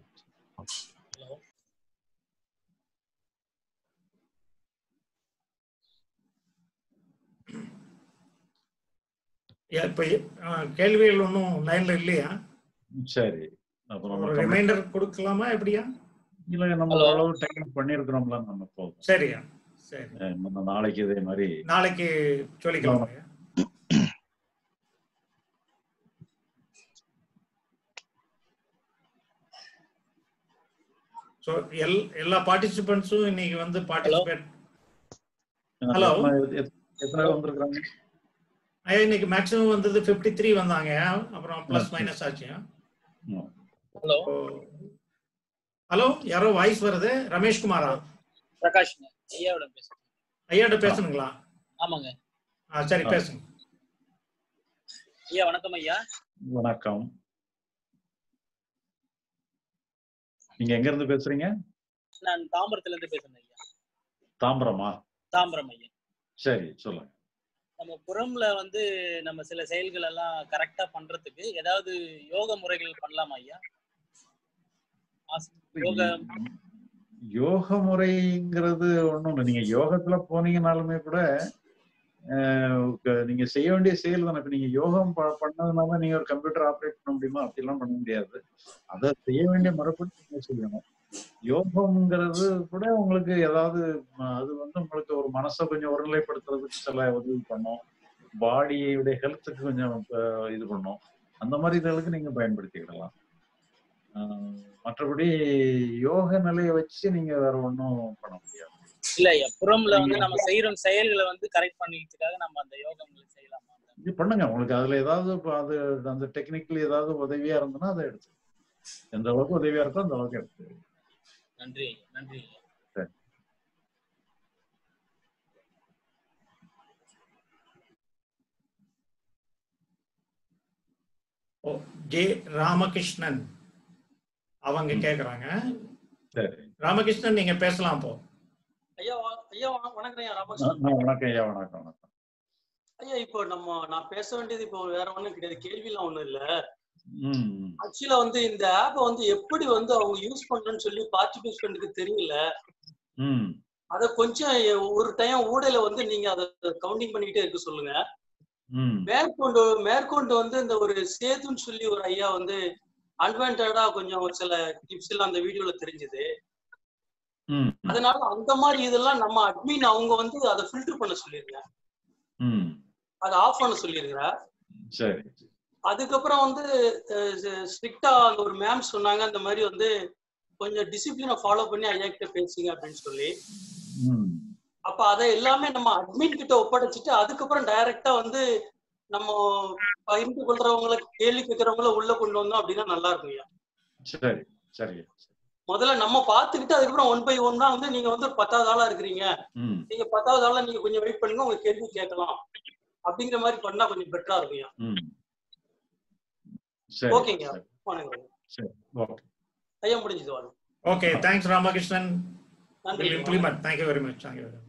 ஏ- இப்ப ஆ, கேள்விகள் ஒன்றும் லைன்ல இல்லையா சரி அப்புறம் ஒரு நம்ம ரிமைண்டர் கொடுக்கலாமா எப்படியா இல்ல நம்ம ஓரளவு டைம் பண்ணிருக்கிறோம்ல நம்ம போதும் சரியா சரி அஹ் நம்ம நாளைக்கு இதே மாதிரி நாளைக்கு சொல்லிக்கலாம் ஐயா. ஸோ எல் எல்லா பார்ட்டிசிபென்ட்ஸும் இன்னைக்கு வந்து பார்ட்டிசிபேட் ஹலோ எத்தனை பேர் வந்திருக்காங்க ஐயா இன்னைக்கு மேக்ஸிமம் வந்தது ஃபிஃப்டி த்ரீ வந்தாங்க அப்புறம் ப்ளஸ் மைனஸ் ஆச்சு ஹலோ ஹலோ யாரோ வாய்ஸ் வருது ரமேஷ் குமாரா பிரகாஷ் ஐயாவோட பேசுறேன் ஐயாட்ட பேசணுங்களா ஆமாங்க ஆ சரி பேசுங்க ஐயா வணக்கம் ஐயா வணக்கம் நீங்க எங்க இருந்து பேசுறீங்க நான் தாம்பரத்துல இருந்து பேசுறேன் ஐயா தாம்பரமா தாம்பரம் ஐயா சரி சொல்லுங்க நம்ம புறம்ல வந்து நம்ம சில செயல்கள் எல்லாம் கரெக்டா பண்றதுக்கு ஏதாவது யோக முறைகள் பண்ணலாமா ஐயா ஆஸ்- யோக யோக முறைங்கிறது ஒண்ணும் இல்லை நீங்க யோகத்துல போனீங்கனாலுமே கூட அஹ், க- நீங்க செய்ய வேண்டிய செயல் தானே இப்ப நீங்க யோகம் ப- பண்ணதுனால நீங்க ஒரு கம்ப்யூட்டர் ஆப்ரேட் பண்ண முடியுமா அப்படிலாம் பண்ண முடியாது அதை செய்ய வேண்டிய முறைப்படி நீங்க செய்யணும் யோகம்ங்கிறது கூட உங்களுக்கு ஏதாவது ம, அது வந்து உங்களுக்கு ஒரு மனசை கொஞ்சம் ஒருநிலைப்படுத்துறதுக்கு சில உதவி பண்ணும் பாடியுடைய ஹெல்த்துக்கு கொஞ்சம் அஹ், இது பண்ணும் அந்த மாதிரி இதுகளுக்கு நீங்க பயன்படுத்திக்கிடலாம் ஆஹ் மற்றபடி யோக நிலையை வச்சு நீங்க வேற ஒண்ணும் பண்ண முடியாது இல்ல ஐயா புறம்ல வந்து நம்ம செய்யற செயல்களை வந்து கரெக்ட் பண்ணிக்கிறதுக்காக நம்ம அந்த யோகங்களை செய்யலாமா இது பண்ணுங்க உங்களுக்கு அதுல ஏதாவது இப்ப அது அந்த டெக்னிக்கல் ஏதாவது உதவியா இருந்ததுன்னா அதை எடுத்து எந்த அளவுக்கு உதவியா இருக்கோ அந்த அளவுக்கு எடுத்து நன்றி ஐயா நன்றி ஐயா சரி ஓ ஜே ராமகிருஷ்ணன் அவங்க கேக்குறாங்க சரி ராமகிருஷ்ணன் நீங்க பேசலாம் இப்போ ஐயா வா- ஐயா வண- வணக்கம் ஐயா ஆ, ராமகிருஷ்ணன் ஆ, வணக்கம் ஐயா வணக்கம் வணக்கம் ஐயா இப்போ நம்ம நான் பேச வேண்டியது இப்போ வேற ஒண்ணும் கிடையாது கேள்விலாம் ஒண்ணும் இல்ல ம் ம். ஆக்சுவலா வந்து இந்த ஆப்பை வந்து எப்படி வந்து அவங்க யூஸ் பண்றேன்னு சொல்லி பார்ட்டிசிபென்ட்க்கு தெரியல ம் அத கொஞ்சம் ஒரு டைம் ஊடையில வந்து நீங்க அதை கவுண்டிங் பண்ணிக்கிட்டே இருக்க சொல்லுங்க ம் மேற்கொண்டு மேற்கொண்டு வந்து இந்த ஒரு சேதுன்னு சொல்லி ஒரு ஐயா வந்து அட்வான்டடா கொஞ்சம் ஒரு சில டிப்ஸ் எல்லாம் அந்த வீடியோல தெரிஞ்சது ம் அதனால அந்த மாதிரி இதெல்லாம் நம்ம அட்மின் அவங்க வந்து அதை ஃபில்டர் பண்ண சொல்லிருங்க ம் அதை ஆஃப் பண்ண சொல்லிருங்க சரி அதுக்கப்புறம் வந்து ஸ்ட்ரிக்டா அந்த ஒரு மேம் சொன்னாங்க அந்த மாதிரி வந்து கொஞ்சம் டிசிப்ளினை ஃபாலோ பண்ணி ஐயா கிட்ட பேசுங்க அப்படின்னு சொல்லி ம் அப்ப அதை எல்லாமே நம்ம அட்மின் கிட்ட ஒப்படைச்சிட்டு அதுக்கப்புறம் டைரக்டா வந்து நம்ம பகிர்ந்து கொள்றவங்களை கேள்வி கேட்கறவங்கள உள்ள கொண்டு வந்தோம் அப்படின்னா நல்லா இருக்கும் ஐயா சரி சரி முதல்ல நம்ம பார்த்துக்கிட்டு அதுக்கப்புறம் ஒன் பை ஒன் தான் வந்து நீங்க வந்து ஒரு பத்தாவது ஆளா இருக்கிறீங்க ம் நீங்க பத்தாவது ஆளா நீங்க கொஞ்சம் வெயிட் பண்ணுங்க உங்க கேள்வி கேட்கலாம் அப்படிங்கிற மாதிரி பண்ணா கொஞ்சம் பெட்டரா இருக்கும் ஐயா ம் சரி ஓகேங்க சரி வணக்கம் சரி ஓகே ஐயா முடிஞ்சது வாங்க ஓகே தேங்க்ஸ் ராமகிருஷ்ணன் நன்றி will implement thank you very much thank you very much